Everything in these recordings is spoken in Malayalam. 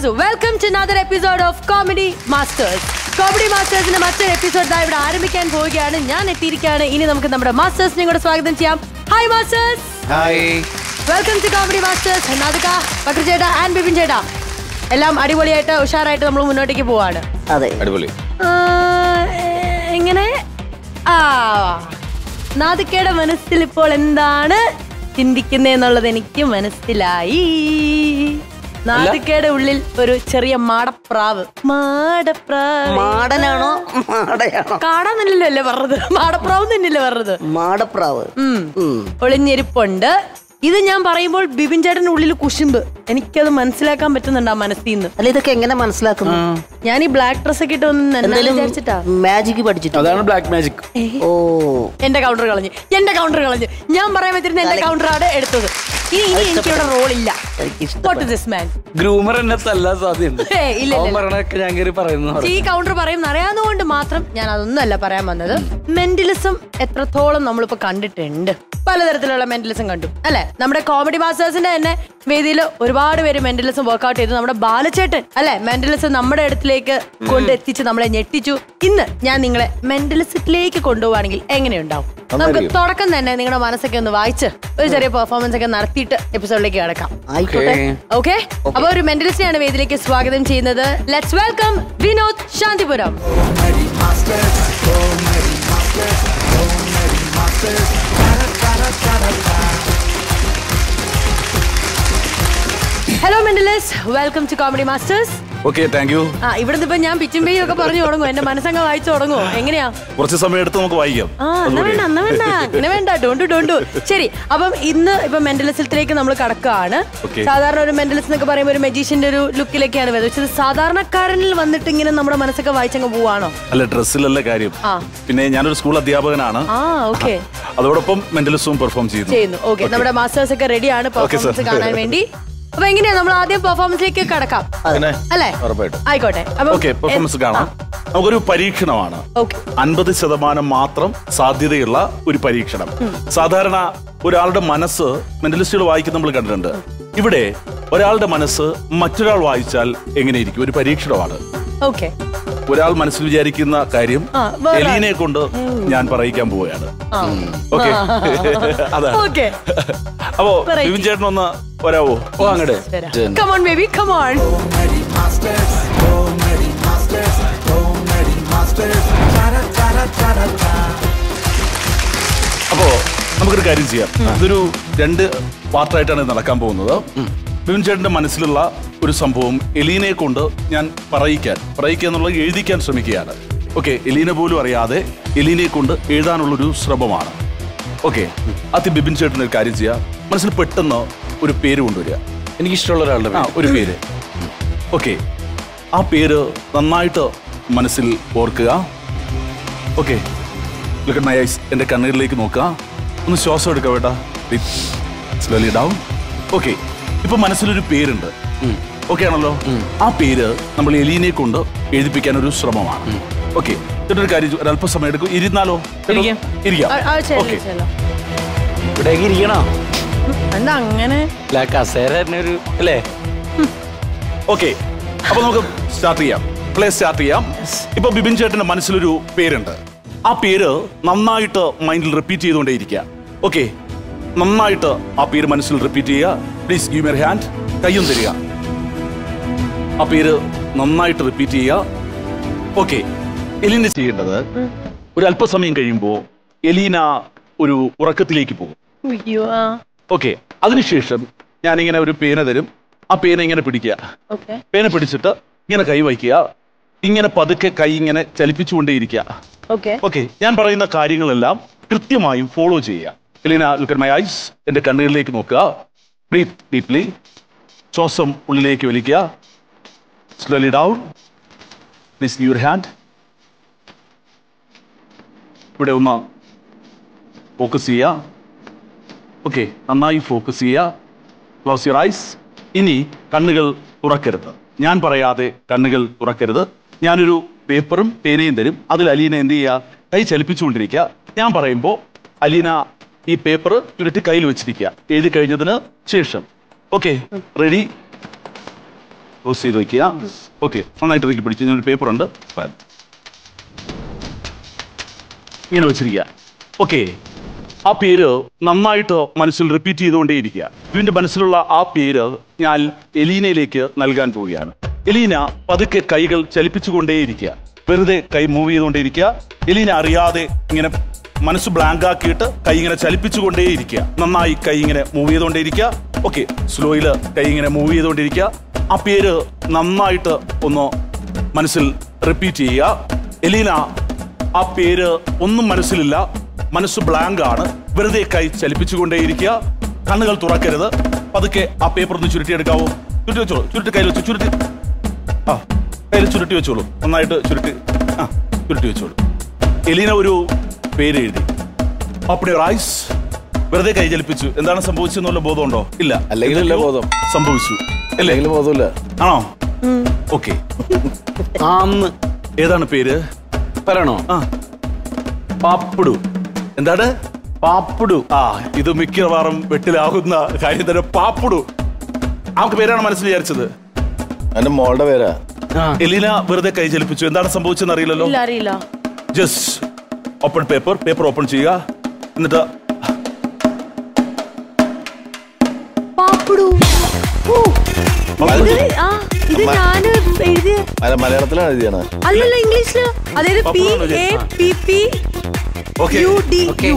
Welcome to another episode of comedy masters comedy മാസ്റ്റേഴ്സിന്റെ മറ്റൊരു എപ്പിസോഡ് ദാ ഇവിടെ ആരംഭിക്കാൻ പോവുകയാണ് ഞാൻ എത്തിയിരിക്കുകയാണ് ഇനി നമുക്ക് നമ്മുടെ മാസ്റ്റേഴ്സിനെ കൂടെ സ്വാഗതം ചെയ്യാം hi masters hi welcome to comedy masters Nadika Bakkar ചേട്ടാ ആൻഡ് ബിപിൻ ചേട്ടാ എല്ലാം അടിപൊളിയായിട്ട് ഉഷാറായിട്ട് നമ്മൾ മുന്നോട്ടേക്ക് പോവാണ് അതെ അടിപൊളി ആ, എ- എങ്ങനെ ആ നാദിക്കയുടെ മനസ്സിൽ ഇപ്പോൾ എന്താണ് ചിന്തിക്കുന്നതെന്നുള്ളത് എനിക്ക് മനസ്സിലായി നാദിക്കയുടെ ഉള്ളിൽ ഒരു ചെറിയ മാടപ്രാവ് മാടപ്രാവ് മാടനാണോ മാടയാണോ കാടാന്നല്ലല്ലോ അല്ലേ പറഞ്ഞത് മാടപ്രാവ് തന്നെയല്ലേ പറഞ്ഞത് മാടപ്രാവ് ഉം. ഉം. ഒളിഞ്ഞിരിപ്പുണ്ട് ഇത് ഞാൻ പറയുമ്പോൾ ബിബിൻ ചേട്ടന്റെ ഉള്ളിൽ കുശുമ്പ് എനിക്കത് മനസ്സിലാക്കാൻ പറ്റുന്നുണ്ട് ആ മനസ്സിൽ നിന്ന് അല്ല ഇതൊക്കെ എങ്ങനെ മനസ്സിലാക്കുന്നു ഞാൻ ഈ ബ്ലാക്ക് ഡ്രസ് ഒക്കെ ഇട്ട് ഒന്ന് എന്തായാലും വിചാരിച്ചിട്ടാ മാജിക് പഠിച്ചിട്ട് അതാണ് ബ്ലാക്ക് മാജിക് ഓ എന്റെ കൗണ്ടർ കളഞ്ഞു എന്റെ കൗണ്ടർ കളഞ്ഞു ഞാൻ പറയാൻ പറ്റുന്ന എന്റെ കൗണ്ടറാണ് എടുത്തത് ഇനി ഇനി എനിക്കിവിടെ റോൾ ഇല്ല എനിക്ക് What is this man? Groomer എന്നെ തല്ലാൻ സാധ്യതയുണ്ട് ഏയ്, ഇല്ല, അവൻ ഇല്ല. പറയണൊക്കെ ഞാൻ കയറി പറയുന്നു ഈ കൗണ്ടർ പറയും അറിയാവുന്നതുകൊണ്ട് മാത്രം ഞാൻ അതൊന്നുമല്ല പറയാൻ വന്നത് മെന്റലിസം എത്രത്തോളം നമ്മളിപ്പോ കണ്ടിട്ടുണ്ട് പലതരത്തിലുള്ള മെന്റലിസം കണ്ടു അല്ലെ നമ്മുടെ കോമഡി മാസ്റ്റേഴ്സിന്റെ തന്നെ വേദിയിൽ ഒരുപാട് പേര് മെന്റലിസം വർക്ക്ഔട്ട് ചെയ്തു നമ്മുടെ ബാലചേട്ടൻ അല്ലെ മെന്റലിസം നമ്മുടെ അടുത്തിലേക്ക് കൊണ്ടെത്തിച്ച് നമ്മളെ ഞെട്ടിച്ചു ഇന്ന് ഞാൻ നിങ്ങളെ മെന്റലിസത്തിലേക്ക് കൊണ്ടുപോവാണെങ്കിൽ എങ്ങനെയുണ്ടാവും നമുക്ക് തുടക്കം തന്നെ നിങ്ങളുടെ മനസ്സൊക്കെ ഒന്ന് വായിച്ച് ഒരു ചെറിയ പെർഫോമൻസ് ഒക്കെ നടത്തിയിട്ട് എപ്പിസോഡിലേക്ക് കിടക്കാം ആയിക്കോട്ടെ ഓക്കെ അപ്പൊ ഒരു മെന്റലിസ്റ്റിനെയാണ് വേദിയിലേക്ക് സ്വാഗതം ചെയ്യുന്നത് let's welcome Vinod Shanthipuram hello mentalist welcome to comedy masters okay thank you ആ ഇവിടുന്ന് ഇപ്പൊ ഞാൻ പിച്ചും പേയും ഒക്കെ പറഞ്ഞു തുടങ്ങും എന്റെ മനസ്സങ്ങ് വായിച്ചു തുടങ്ങുമോ എങ്ങനെയാ കുറച്ച് സമയം എടുത്ത് നമുക്ക് വായിക്കാം ആ എന്നാ വേണ്ട എന്നാ വേണ്ട അങ്ങനെ വേണ്ട ഡോണ്ടു ഡോണ്ടു ശരി അപ്പം ഇന്ന് ഇപ്പൊ മെന്റലിസത്തിലേക്ക് നമ്മൾ കടക്കുകയാണ് Okay. സാധാരണ ഒരു മെന്റലിസ്റ്റ് എന്നൊക്കെ പറയുമ്പോൾ ഒരു മജീഷ്യന്റെ ഒരു ലുക്കിലേക്കാണ് വരുന്നത് പക്ഷെ ഇത് സാധാരണക്കാരനിൽ വന്നിട്ട് ഇങ്ങനെ നമ്മുടെ മനസ്സൊക്കെ വായിച്ചങ്ങ് പോവാണോ അല്ല ഡ്രസ്സിലല്ല കാര്യം ആ. പിന്നെ ഞാനൊരു സ്കൂൾ അധ്യാപകനാണ് ആ ഓക്കെ അതോടൊപ്പം മെന്റലിസവും പെർഫോം ചെയ്യുന്നു ചെയ്യുന്നു ഓക്കെ നമ്മുടെ മാസ്റ്റേഴ്സ് ഒക്കെ റെഡിയാണ് Okay, sir. പെർഫോമൻസ് കാണാൻ വേണ്ടി അപ്പൊ എങ്ങനെയാ നമ്മൾ ആദ്യം പെർഫോമൻസിലേക്ക് കടക്കാം പിന്നെ അല്ലേ ഉറപ്പായിട്ടും ആയിക്കോട്ടെ ഓക്കെ പെർഫോമൻസ് കാണാം നമുക്കൊരു പരീക്ഷണമാണ് ഓക്കെ അൻപത് ശതമാനം മാത്രം സാധ്യതയുള്ള ഒരു പരീക്ഷണം സാധാരണ ഒരാളുടെ മനസ്സ് മെന്റലിസ്റ്റുകൾ വായിക്കുന്ന നമ്മൾ കണ്ടിട്ടുണ്ട് ഇവിടെ ഒരാളുടെ മനസ്സ് മറ്റൊരാൾ വായിച്ചാൽ എങ്ങനെയിരിക്കും ഒരു പരീക്ഷണമാണ് ഓക്കെ ഒരാൾ മനസ്സിൽ വിചാരിക്കുന്ന കാര്യം ആ, വേറെ ആൾ. എലീനെ കൊണ്ട് ഞാൻ പറയിക്കാൻ പോവുകയാണ് ആ ഓക്കെ അതാണ് ഓക്കെ അപ്പോ Variety. ബിപിൻ ചേട്ടൻ ഒന്ന് വരാവോ ഓ അങ്ങട് കമോൺ ബേബി കമോൺ അപ്പോ നമുക്കൊരു കാര്യം ചെയ്യാം ഇതൊരു രണ്ട് പാർട്ടായിട്ടാണ് ഇത് നടക്കാൻ പോകുന്നത് ബിപിൻ ചേട്ടന്റെ മനസ്സിലുള്ള ഒരു സംഭവം എലീനെ കൊണ്ട് ഞാൻ പറയിക്കാൻ പറയിക്കുക എന്നുള്ളത് എഴുതിക്കാൻ ശ്രമിക്കുകയാണ് ഓക്കെ എലീനെ പോലും അറിയാതെ എലീനെ കൊണ്ട് എഴുതാനുള്ളൊരു ശ്രമമാണ് ഓക്കെ ആദ്യം ബിപിൻ ചേട്ടൻ ഒരു കാര്യം ചെയ്യാം മനസ്സിൽ പെട്ടെന്ന് ഒരു പേര് കൊണ്ടുവരിക എനിക്ക് ഇഷ്ടമുള്ള ഒരാളുടെ ആ പേര്. ഒരു പേര് ഓക്കെ ആ പേര് നന്നായിട്ട് മനസ്സിൽ ഓർക്കുക ഓക്കെ ലുക്ക് മൈ ഐസ് എൻ്റെ കണ്ണീരിലേക്ക് നോക്കുക ഒന്ന് ശ്വാസം എടുക്കുക വേട്ടാ സ്ലോലി ഡൗൺ ഓക്കെ ഇപ്പൊ മനസ്സിലൊരു പേരുണ്ട് ഓക്കെ ആണല്ലോ ആ പേര് നമ്മൾ എലീനെ കൊണ്ട് എഴുതിപ്പിക്കാൻ ഒരു ശ്രമമാണ് ഓക്കെ ചേട്ടൻ ഒരു കാര്യം ചെയ്യ്, ഒരു അല്പസമയം എടുക്കും ഇരുന്നാലോ ചേട്ടാ, ഇരിക്കാം. ഇരിക്കാം ആ, ആ, ശരി, ഓക്കെ ശരി. ഇവിടേക്ക് ഇരിക്കണോ എന്താ അങ്ങനെ അല്ല കസേര തന്നെ ഒരു അല്ലേ ഓക്കെ അപ്പൊ നമുക്ക് സ്റ്റാർട്ട് ചെയ്യാം പ്ലേ സ്റ്റാർട്ട് ചെയ്യാം ഇപ്പൊ ബിബിൻ ചേട്ടന്റെ മനസ്സിലൊരു പേരുണ്ട് ആ പേര് നന്നായിട്ട് മൈൻഡിൽ റിപ്പീറ്റ് ചെയ്തുകൊണ്ടേയിരിക്കുക ഓക്കെ നന്നായിട്ട് ആ പേര് മനസ്സിൽ റിപ്പീറ്റ് ചെയ്യുക പ്ലീസ് ഗീവ് യർ ഹാൻഡ് കയ്യും തരിക ആ പേര് നന്നായിട്ട് റിപ്പീറ്റ് ചെയ്യുക ഓക്കെ എലീന ചെയ്യേണ്ടത് ഒരു അല്പസമയം കഴിയുമ്പോൾ എലീന ഒരു ഉറക്കത്തിലേക്ക് പോകും അയ്യോ ആ ഓക്കെ അതിനുശേഷം ഞാനിങ്ങനെ ഒരു പേന തരും ആ പേന ഇങ്ങനെ പിടിക്കുക ഓക്കെ പേന പിടിച്ചിട്ട് ഇങ്ങനെ കൈ വയ്ക്കുക ഇങ്ങനെ പതുക്കെ കൈ ഇങ്ങനെ ചലിപ്പിച്ചുകൊണ്ടേയിരിക്കുക ഓക്കെ ഓക്കെ ഞാൻ പറയുന്ന കാര്യങ്ങളെല്ലാം കൃത്യമായും ഫോളോ ചെയ്യുക എലീന ലുക്ക് മൈ ഐസ് എൻ്റെ കണ്ണുകളിലേക്ക് നോക്കുക ബ്രീത്ത് ഡീപ്ലി ശ്വാസം ഉള്ളിലേക്ക് വലിക്കുക slowly down please your hand ഇവിടെ ഒന്ന് ഫോക്കസ് ചെയ്യുക ഓക്കെ നന്നായി ഫോക്കസ് ചെയ്യുക ക്ലോസ് യുവർ ഐസ് ഇനി കണ്ണുകൾ തുറക്കരുത് ഞാൻ പറയാതെ കണ്ണുകൾ തുറക്കരുത് ഞാനൊരു പേപ്പറും പേനയും തരും അതിൽ അലീന എന്ത് ചെയ്യുക കൈ ചലിപ്പിച്ചുകൊണ്ടിരിക്കുക ഞാൻ പറയുമ്പോൾ അലീന ഈ പേപ്പർ ചുരുട്ടി കയ്യിൽ വെച്ചിരിക്കുക എഴുതി കഴിഞ്ഞതിന് ശേഷം ഓക്കെ റെഡി ക്ലോസ് ചെയ്ത് വെക്കുക ഓക്കെ നന്നായിട്ട് ഇറക്കി പിടിച്ച് ഞാൻ ഒരു പേപ്പർ ഉണ്ട് ഇങ്ങനെ വെച്ചിരിക്കുക ഓക്കെ ആ പേര് നന്നായിട്ട് മനസ്സിൽ റിപ്പീറ്റ് ചെയ്തുകൊണ്ടേയിരിക്കുക ഇവന്റെ മനസ്സിലുള്ള ആ പേര് ഞാൻ എലീനയിലേക്ക് നൽകാൻ പോവുകയാണ് എലീന പതുക്കെ കൈകൾ ചലിപ്പിച്ചുകൊണ്ടേയിരിക്കുക വെറുതെ കൈ മൂവ് ചെയ്തുകൊണ്ടേയിരിക്കുക എലീന അറിയാതെ ഇങ്ങനെ മനസ്സ് ബ്ലാങ്ക് ആക്കിയിട്ട് കൈ ഇങ്ങനെ ചലിപ്പിച്ചുകൊണ്ടേയിരിക്കുക നന്നായി കൈ ഇങ്ങനെ മൂവ് ചെയ്തുകൊണ്ടേയിരിക്കുക ഓക്കെ സ്ലോയില് കൈ ഇങ്ങനെ മൂവ് ചെയ്തുകൊണ്ടിരിക്കുക ആ പേര് നന്നായിട്ട് ഒന്ന് മനസ്സിൽ റിപ്പീറ്റ് ചെയ്യുക എലീന ആ പേര് ഒന്നും മനസ്സിലില്ല മനസ്സ് ബ്ലാങ്ക് ആണ് വെറുതെ കൈ ചലിപ്പിച്ചുകൊണ്ടേയിരിക്കുക കണ്ണുകൾ തുറക്കരുത് പതുക്കെ ആ പേപ്പർ ഒന്ന് ചുരുട്ടിയെടുക്കാവോ ചുരുട്ടി വെച്ചോളൂ ചുരുട്ടി കയ്യിൽ വെച്ചു ചുരുട്ടി ആ കയ്യിൽ ചുരുട്ടി വെച്ചോളൂ നന്നായിട്ട് ചുരുട്ടി ആ ചുരുട്ടി വെച്ചോളൂ എലീന ഒരു പേര് എഴുതി ഓപ്പൺ യുവർ ഐസ് വെറുതെ കൈ ചലിപ്പിച്ചു എന്താണ് സംഭവിച്ചെന്നുള്ള ബോധമുണ്ടോ ഇല്ല അല്ലെങ്കിലല്ല ബോധം. സംഭവിച്ചു അല്ലേ അല്ലെങ്കിൽ ബോധമില്ല ആണോ ഓക്കെ ആന്ന് ഏതാണ് പേര് പറയണോ ആ പാപ്പിടു എന്താണ് പാപ്പിടു ആ ഇത് മിക്കവാറും വെട്ടിലാകുന്ന കാര്യം തന്നെ പാപ്പിടു നമുക്ക് പേരാണ് മനസ്സിൽ വിചാരിച്ചത് എന്റെ മോളുടെ പേരാ എലീന വെറുതെ കൈ ചലിപ്പിച്ചു എന്താണ് സംഭവിച്ചെന്ന് അറിയില്ലല്ലോ ഇല്ല അറിയില്ല just open paper paper open ചെയ്യുക എന്നിട്ട് പാപ്പിടു ഓ, ഇത് ആ ഇത് ഞാന് എഴുതിയ മല- മലയാളത്തിലാണ് എഴുതിയാണ് അല്ലല്ല ഇംഗ്ലീഷില് അതായത് പി പാപ്പിടു എ ആണോ P P okay U D U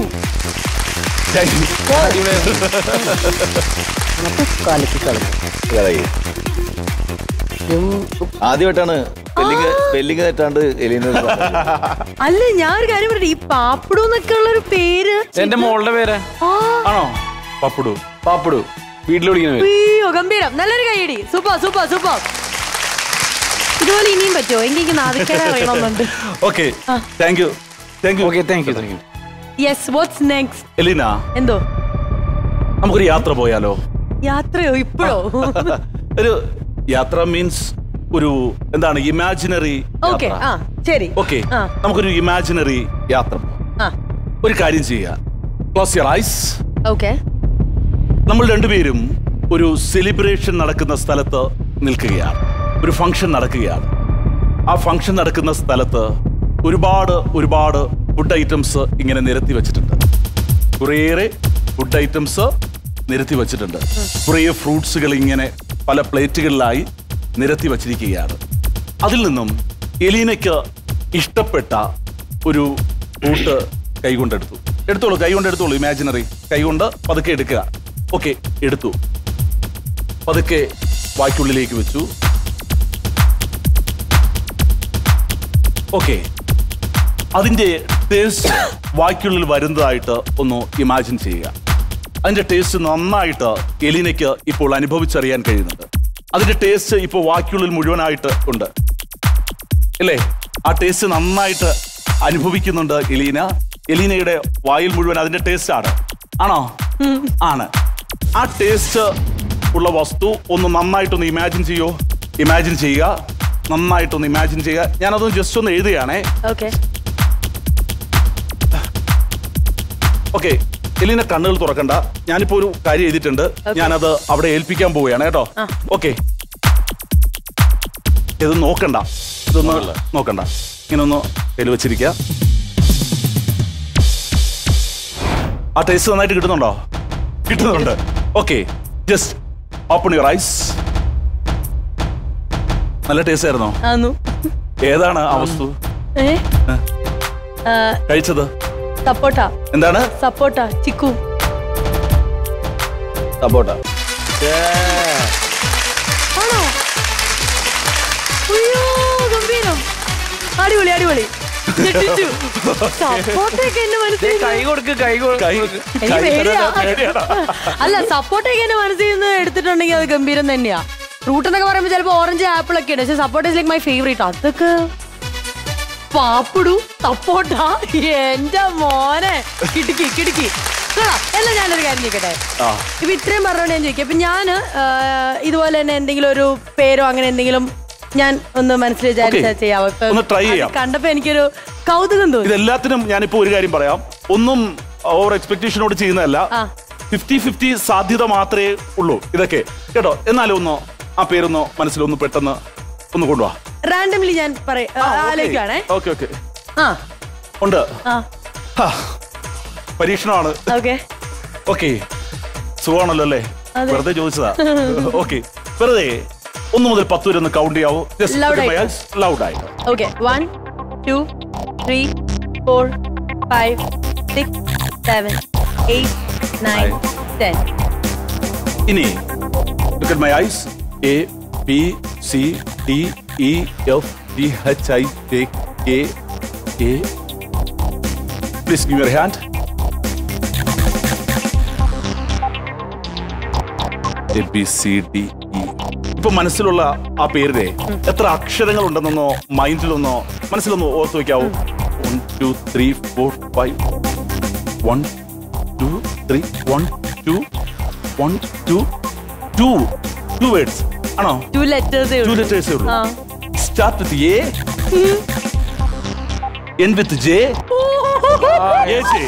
കലക്കി കളഞ്ഞു കളയി. ആദ്യമായിട്ടാണ് സ്പെല്ലിങ് സ്പെല്ലിങ് തെറ്റാണ്ട് എലീന അല്ല ഞാൻ ഒരു കാര്യം പറയട്ടെ ഈ പാപ്പിടു എന്നൊക്കെ ഉള്ള ഒരു പേര് എന്റെ മോളുടെ പേര് ആ ആണോ പപ്പടു പാപ്പിടു വീട്ടിൽ വിളിക്കുന്ന പേര് അയ്യോ ഗംഭീരം നല്ലൊരു കൈയടി സൂപ്പർ സൂപ്പർ സൂപ്പർ ഇതുപോലെ ഇനിയും പറ്റുമോ എനിക്ക് എനിക്ക് നാദിക്കേടെ അറിയണമെന്നുണ്ട് okay thank you thank you okay thank you thank you yes what's next Elina എന്തോ നമുക്കൊരു യാത്ര പോയാലോ യാത്രയോ ഇപ്പോഴോ ഒരു യാത്ര മീൻസ് ഒരു എന്താണ് ഇമാജിനറി ഓക്കെ ആ ശരി ഓക്കെ ആ നമുക്കൊരു ഇമാജിനറി യാത്ര പോകാം. ആ ഒരു കാര്യം ചെയ്യുക ക്ലോസ് യർ ഐസ് ഓക്കെ നമ്മൾ രണ്ടുപേരും ഒരു സെലിബ്രേഷൻ നടക്കുന്ന സ്ഥലത്ത് നിൽക്കുകയാണ് ഒരു ഫംഗ്ഷൻ നടക്കുകയാണ് ആ ഫംഗ്ഷൻ നടക്കുന്ന സ്ഥലത്ത് ഒരുപാട് ഒരുപാട് ഫുഡ് ഐറ്റംസ് ഇങ്ങനെ നിരത്തി വെച്ചിട്ടുണ്ട് കുറേയേറെ ഫുഡ് ഐറ്റംസ് നിരത്തി വെച്ചിട്ടുണ്ട് കുറേ ഫ്രൂട്ട്സുകൾ ഇങ്ങനെ പല പ്ലേറ്റുകളിലായി നിരത്തി വച്ചിരിക്കുകയാണ് അതിൽ നിന്നും എലീനയ്ക്ക് ഇഷ്ടപ്പെട്ട ഒരു ഫ്രൂട്ട് കൈകൊണ്ടെടുത്തു എടുത്തോളൂ കൈകൊണ്ട് എടുത്തോളൂ ഇമാജിനറി കൈകൊണ്ട് പതുക്കെ എടുക്കുക ഓക്കെ എടുത്തു പതുക്കെ വായ്ക്കുള്ളിലേക്ക് വെച്ചു ഓക്കെ അതിന്റെ ടേസ്റ്റ് വായ്ക്കുള്ളിൽ വരുന്നതായിട്ട് ഒന്ന് ഇമാജിൻ ചെയ്യുക അതിന്റെ ടേസ്റ്റ് നന്നായിട്ട് എലിനയ്ക്ക് ഇപ്പോൾ അനുഭവിച്ചറിയാൻ കഴിയുന്നുണ്ട് അതിന്റെ ടേസ്റ്റ് ഇപ്പോൾ വായ്ക്കുള്ളിൽ മുഴുവനായിട്ട് ഉണ്ട് അല്ലേ ആ ടേസ്റ്റ് നന്നായിട്ട് അനുഭവിക്കുന്നുണ്ട് എലീന എലീനയുടെ വായിൽ മുഴുവൻ അതിന്റെ ടേസ്റ്റ് ആണ് ആണോ ആണ് ആ ടേസ്റ്റ് ഉള്ള വസ്തു ഒന്ന് നന്നായിട്ടൊന്ന് ഇമാജിൻ ചെയ്യോ ഇമാജിൻ ചെയ്യുക നന്നായിട്ടൊന്ന് ഇമാജിൻ ചെയ്യുക ഞാനതൊന്ന് ജസ്റ്റ് ഒന്ന് എഴുതുകയാണേ ഓക്കെ ഓക്കെ എലീന കണ്ണുകൾ തുറക്കണ്ട ഞാനിപ്പോ ഒരു കാര്യം എഴുതിയിട്ടുണ്ട് ഞാനത് അവിടെ ഏൽപ്പിക്കാൻ പോവുകയാണ് കേട്ടോ ഓക്കെ ഇത് നോക്കണ്ട ഇതൊന്ന് നോക്കണ്ട ഇങ്ങനെ ഒന്ന് കയ്യിൽ വെച്ചിരിക്കുക ആ ടേസ്റ്റ് നന്നായിട്ട് കിട്ടുന്നുണ്ടോ കിട്ടുന്നുണ്ട് okay just open your eyes നല്ല ടേസ്റ്റ് ആയിരുന്നോ ആന്നു ഏതാണ് ആ വസ്തു ഏ കഴിച്ചത് സപ്പോട്ട എന്താണ് സപ്പോട്ട ചിക്കു സപ്പോട്ട ആണോ അയ്യോ ഗംഭീരം അടിപൊളി അടിപൊളി ഞെട്ടിച്ചു. സപ്പോട്ടയൊക്കെ എന്റെ മനസ്സിൽ കൈ കൊടുക്ക് കൈ കൊടുക്ക് കൈ എനിക്ക് കൈ പേടിയാ. പേടിയാടാ. അല്ല സപ്പോർട്ടൊക്കെ എന്റെ മനസ്സിൽ നിന്ന് എടുത്തിട്ടുണ്ടെങ്കിൽ അത് ഗംഭീരം തന്നെയാ ഫ്രൂട്ട് എന്നൊക്കെ പറയുമ്പോൾ ചിലപ്പോൾ ഓറഞ്ച് ആപ്പിൾ ഒക്കെ ഉണ്ട് പക്ഷെ support is like my favourite അതൊക്കെ പാപ്പിടു സപ്പോട്ട എന്റെ മോനെ കിടുക്കി കിടുക്കി കേട്ടോ എല്ലാം ഞാനൊരു കാര്യം ചോദിക്കട്ടെ ആ ഇപ്പൊ ഇത്രയും പറഞ്ഞോണ്ട് ഞാൻ ചോദിക്കാം ഇപ്പൊ ഞാൻ ഇതുപോലെ തന്നെ എന്തെങ്കിലും ഒരു പേരോ അങ്ങനെ എന്തെങ്കിലും ഞാൻ ഒന്ന് മനസ്സിൽ വിചാരിച്ചാൽ Okay. ചെയ്യാവോ ഇപ്പൊ ഒന്ന് try അത് ചെയ്യാം. കണ്ടപ്പോ എനിക്കൊരു കൗതുകം തോന്നി ഇതെല്ലാത്തിനും ഞാനിപ്പോ ഒരു കാര്യം പറയാം ഒന്നും ഓവർ എക്സ്പെക്ടേഷനോട് ചെയ്യുന്നതല്ല ആ. ഫിഫ്റ്റി ഫിഫ്റ്റി സാധ്യത മാത്രമേ ഉള്ളൂ ഇതൊക്കെ കേട്ടോ എന്നാലും ഒന്ന് ആ പേരൊന്ന് മനസ്സിലൊന്ന് പെട്ടെന്ന് ഒന്ന് കൊണ്ടുവാ റാൻഡംലി ഞാൻ പറയ ആലോചിക്കുവാണേ ഓക്കെ ഓക്കെ ആ ഉണ്ട് ആ ഹാ, പരീക്ഷണമാണ് ഓക്കെ ഓക്കെ സുഖമാണല്ലോ അല്ലേ അതെ. വെറുതെ ചോദിച്ചതാ ഓക്കെ വെറുതെ ഒന്ന് മുതൽ പത്ത് വരെ ഒന്ന് കൗണ്ട് ചെയ്യാവോ Loud ആയിട്ട്. ലൗഡായി okay one two three four five six seven eight nine ten ഇനി look at my eyes A B C D E F G H I J K A Please give your hand. A B C D E ഇപ്പൊ മനസ്സിലുള്ള ആ പേരിലെ എത്ര അക്ഷരങ്ങൾ ഉണ്ടെന്നൊന്നോ മൈൻഡിലൊന്നോ മനസ്സിലൊന്നോ ഓർത്ത് വെക്കാവോ one two three four five one two three one two one two two two words ആണോ ടു ലെറ്റേഴ്സേ ടു ഉള്ളൂ ലെറ്റേഴ്സേ ഉള്ളൂ ആ start with A N with J A J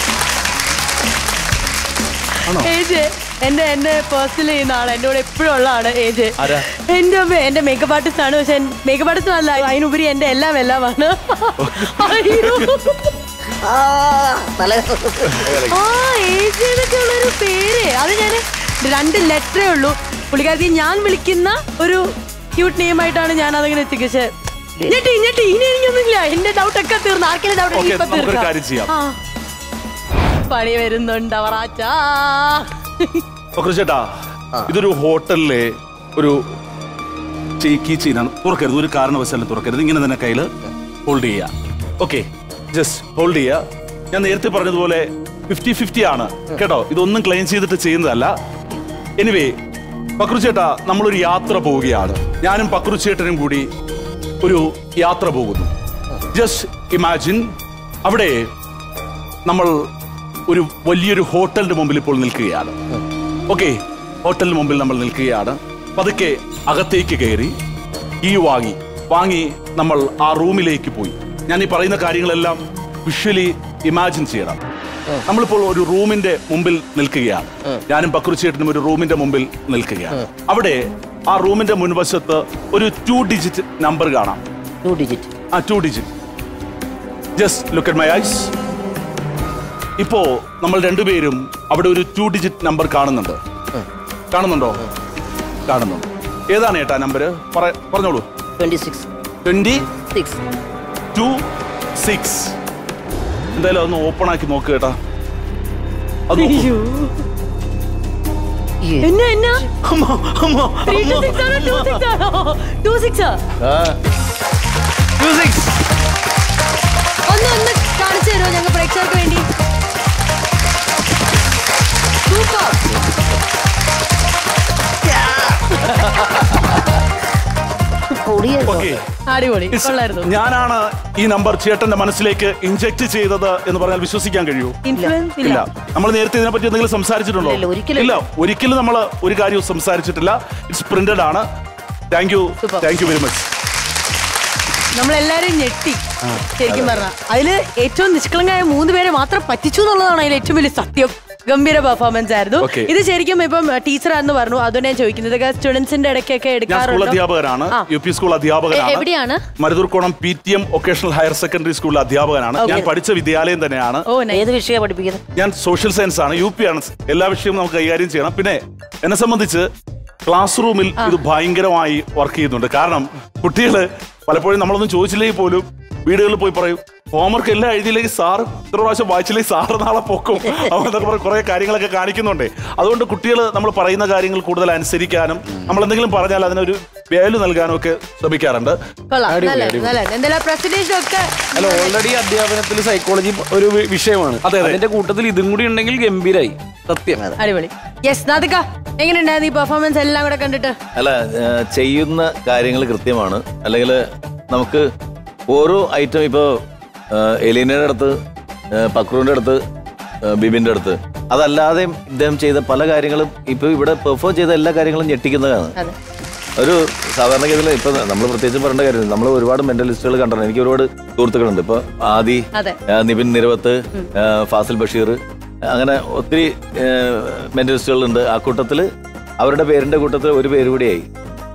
ആണോ ഏജ് എന്റെ എന്നെ പേഴ്സണൽ ചെയ്യുന്ന ആള് എന്റെ കൂടെ എപ്പോഴും ഉള്ള ആള് ഏജ് ആരാ? എന്റെ അമ്മ എന്റെ മേക്കപ്പ് ആർട്ടിസ്റ്റ് ആണ് പക്ഷെ മേക്കപ്പ് ആർട്ടിസ്റ്റ് അല്ല അതിനുപരി എന്റെ എല്ലാം എല്ലാമാണ് അയ്യോ ആ തല ആ ഏജ് എന്നൊക്കെ ഉള്ളൊരു പേര് അത് ഞാൻ രണ്ട് ലെറ്ററേ ഉള്ളൂ പുള്ളിക്കാരത്തി ഞാൻ വിളിക്കുന്ന ഒരു ക്യൂട്ട് നെയിം ആയിട്ടാണ് ഞാൻ അതങ്ങനെ എത്തിക്കുക പക്ഷെ ഞെട്ടി ഞെട്ടി ഇനി എനിക്കൊന്നുമില്ല എന്റെ ഡൗട്ട് ഒക്കെ തീർന്നു ആർക്കെങ്കിലും ഡൗട്ട് ഓക്കെ ഇപ്പൊ നമുക്കൊരു തീർക്കാം കാര്യം ചെയ്യാം ആ. പണി വരുന്നുണ്ട് അവറാച്ചാ ഒക്കെ ചേട്ടാ ഇതൊരു ഹോട്ടലിലെ ഒരു കീ ചെയിനാണ് തുറക്കരുത് ഒരു കാരണവശാലും തുറക്കരുത് ഇങ്ങനെ തന്നെ കയ്യിൽ ഹോൾഡ് ചെയ്യുക ഓക്കെ ജസ്റ്റ് ഹോൾഡ് ചെയ്യുക ഞാൻ നേരത്തെ പറഞ്ഞതുപോലെ ഫിഫ്റ്റി ഫിഫ്റ്റി ആണ് കേട്ടോ ഇതൊന്നും ക്ലെയിം ചെയ്തിട്ട് ചെയ്യുന്നതല്ല എനിവേ പക്രുച്ചേട്ടാ നമ്മളൊരു യാത്ര പോവുകയാണ് ഞാനും പക്രുച്ചേട്ടനും കൂടി ഒരു യാത്ര പോകുന്നു ജസ്റ്റ് ഇമാജിൻ അവിടെ നമ്മൾ ഒരു വലിയൊരു ഹോട്ടലിന്റെ മുമ്പിൽ ഇപ്പോൾ നിൽക്കുകയാണ് ഓക്കെ ഹോട്ടലിന് മുമ്പിൽ നമ്മൾ നിൽക്കുകയാണ് പതുക്കെ അകത്തേക്ക് കയറി ഈ വാങ്ങി വാങ്ങി നമ്മൾ ആ റൂമിലേക്ക് പോയി ഞാൻ ഈ പറയുന്ന കാര്യങ്ങളെല്ലാം വിഷ്വലി ഇമാജിൻ ചെയ്യണം നമ്മളിപ്പോൾ ഒരു റൂമിന്റെ മുമ്പിൽ നിൽക്കുകയാണ് ഞാനും പക്രുച്ചേട്ടനും ഒരു റൂമിന്റെ മുമ്പിൽ നിൽക്കുകയാണ് അവിടെ ആ റൂമിന്റെ മുൻവശത്ത് ഒരു ടു ഡിജിറ്റ് നമ്പർ കാണാം ടു ഡിജിറ്റ് ആ two digit just look at my eyes ഇപ്പോ നമ്മൾ രണ്ടുപേരും അവിടെ ഒരു ടു ഡിജിറ്റ് നമ്പർ കാണുന്നുണ്ട് കാണുന്നുണ്ടോ കാണുന്നുണ്ട് ഏതാണ് ഏട്ടാ നമ്പർ പറഞ്ഞോളൂ twenty six twenty six two six എന്തായാലും അതൊന്ന് ഓപ്പൺ ആക്കി നോക്ക് കേട്ടാ അത് നോക്കൂ. അയ്യോ എന്നാ എന്നാ അമ്മ, അമ്മ, ത്രീ ടു അമ്മ. സിക്സ് ആണോ ടു സിക്സ് ആണോ ടു സിക്സ് ഒന്ന് ഒന്ന് കാണിച്ചു തരുമോ ഞങ്ങൾ പ്രേക്ഷകർക്ക് വേണ്ടി സൂപ്പർ പൊടിയായിരുന്നു ഓക്കെ അടിപൊളി കൊള്ളായിരുന്നു ഞാനാണ് ഈ നമ്പർ ചേട്ടന്റെ മനസ്സിലേക്ക് ഇഞ്ചക്ട് ചെയ്തത് എന്ന് പറഞ്ഞാൽ വിശ്വസിക്കാൻ കഴിയൂ ഇൻഫ്ലുവൻസ് ഇല്ല ഇല്ല നമ്മൾ നേരത്തെ ഇതിനെപ്പറ്റി എന്തെങ്കിലും സംസാരിച്ചിട്ടുണ്ടോ ഇല്ല, ഒരിക്കലും ഇല്ല ഒരിക്കലും നമ്മൾ ഒരു കാര്യവും സംസാരിച്ചിട്ടില്ല ഇറ്റ്സ് പ്രിന്റഡ് ആണ് thank you Super. Thank you very much നമ്മളെല്ലാരും ഞെട്ടി ശരിക്കും പറഞ്ഞ അതില് ഏറ്റവും നിഷ്കളങ്കായ മൂന്ന് പേരെ മാത്രം പറ്റിച്ചു എന്നുള്ളതാണ് അതിൽ ഏറ്റവും വലിയ സത്യം ഗംഭീര പെർഫോമൻസ് ആയിരുന്നു Okay. ഇത് ശരിക്കും ഇപ്പം ടീച്ചറാന്ന് പറഞ്ഞു അതുകൊണ്ട് ഞാൻ ചോദിക്കുന്നത് ഇതൊക്കെ സ്റ്റുഡൻസിന്റെ ഇടയ്ക്കൊക്കെ ഞാൻ സ്കൂൾ എടുക്കാറുണ്ടോ അധ്യാപകനാണ് ആ. യു പി സ്കൂൾ എ- അധ്യാപകനാണ് എവിടെയാണ് Maruthurkonam P T M vocational higher secondary സ്കൂളിലെ അധ്യാപകനാണ് ഞാൻ പഠിച്ച വിദ്യാലയം തന്നെയാണ് ഓ nice. ഏത് വിഷയമാണ് പഠിപ്പിക്കുന്നത് ഞാൻ സോഷ്യൽ സയൻസ് ആണ് യു പി ആണ് എല്ലാ വിഷയവും നമുക്ക് കൈകാര്യം ചെയ്യണം പിന്നെ എന്നെ സംബന്ധിച്ച് ക്ലാസ് റൂമിൽ ഇത് ഭയങ്കരമായി വർക്ക് ചെയ്യുന്നുണ്ട് കാരണം കുട്ടികള് പലപ്പോഴും നമ്മളൊന്നും ചോദിച്ചില്ലെങ്കിൽ പോലും വീടുകളിൽ പോയി പറയും ഹോംവർക്ക് എല്ലാം എഴുതിയില്ലെങ്കിൽ സാർ ഇത്ര പ്രാവശ്യം വായിച്ചില്ലെങ്കിൽ സാറ് നാളെ പൊക്കും എന്നൊക്കെ പറഞ്ഞ് കുറെ കാര്യങ്ങളൊക്കെ കാണിക്കുന്നുണ്ടേ അതുകൊണ്ട് കുട്ടികൾ നമ്മൾ പറയുന്ന കാര്യങ്ങൾ കൂടുതൽ അനുസരിക്കാനും നമ്മൾ എന്തെങ്കിലും പറഞ്ഞാൽ അതിനൊരു വാല്യൂ നൽകാനും ഒക്കെ ശ്രമിക്കാറുണ്ട് കൊള്ളാം നല്ല നല്ല എന്തായാലും പ്രസന്റേഷൻ ഒക്കെ അല്ല ഓൾറെഡി അധ്യാപനത്തിൽ സൈക്കോളജി ഒരു വി- വിഷയമാണ് അതെ, അതെ. അതിന്റെ കൂട്ടത്തിൽ ഇതും കൂടി ഉണ്ടെങ്കിൽ ഗംഭീരായി സത്യം അടിപൊളി യെസ് നാദിക എങ്ങനെയുണ്ടായിരുന്നു ഈ പെർഫോമൻസ് എല്ലാം കൂടെ കണ്ടിട്ട് അല്ല ആ, ചെയ്യുന്ന കാര്യങ്ങൾ കൃത്യമാണ് അല്ലെങ്കിൽ നമുക്ക് ഓരോ ഐറ്റം ഇപ്പോൾ എലീനയുടെ അടുത്ത് ആ, പക്രൂന്റെ അടുത്ത് ആ, ബിബിന്റെ അടുത്ത് അതല്ലാതെ ഇദ്ദേഹം ചെയ്ത പല കാര്യങ്ങളും ഇപ്പോൾ ഇവിടെ പെർഫോം ചെയ്ത എല്ലാ കാര്യങ്ങളും ഞെട്ടിക്കുന്നതാണ് അതെ ഒരു സാധാരണഗതിയിൽ ഇപ്പൊ നമ്മൾ പ്രത്യേകിച്ച് പറയേണ്ട കാര്യമില്ല നമ്മൾ ഒരുപാട് മെന്റലിസ്റ്റുകൾ കണ്ടിട്ടുണ്ട് എനിക്ക് ഒരുപാട് സുഹൃത്തുക്കളുണ്ട് ഇപ്പൊ ആദി അതെ. ആ, നിബിൻ നിരവത്ത് ആ, ഫാസിൽ ബഷീർ അങ്ങനെ ഒത്തിരി മെന്റലിസ്റ്റുകളുണ്ട് ആ കൂട്ടത്തിൽ അവരുടെ പേരിന്റെ കൂട്ടത്തിൽ ഒരു പേര് കൂടിയായി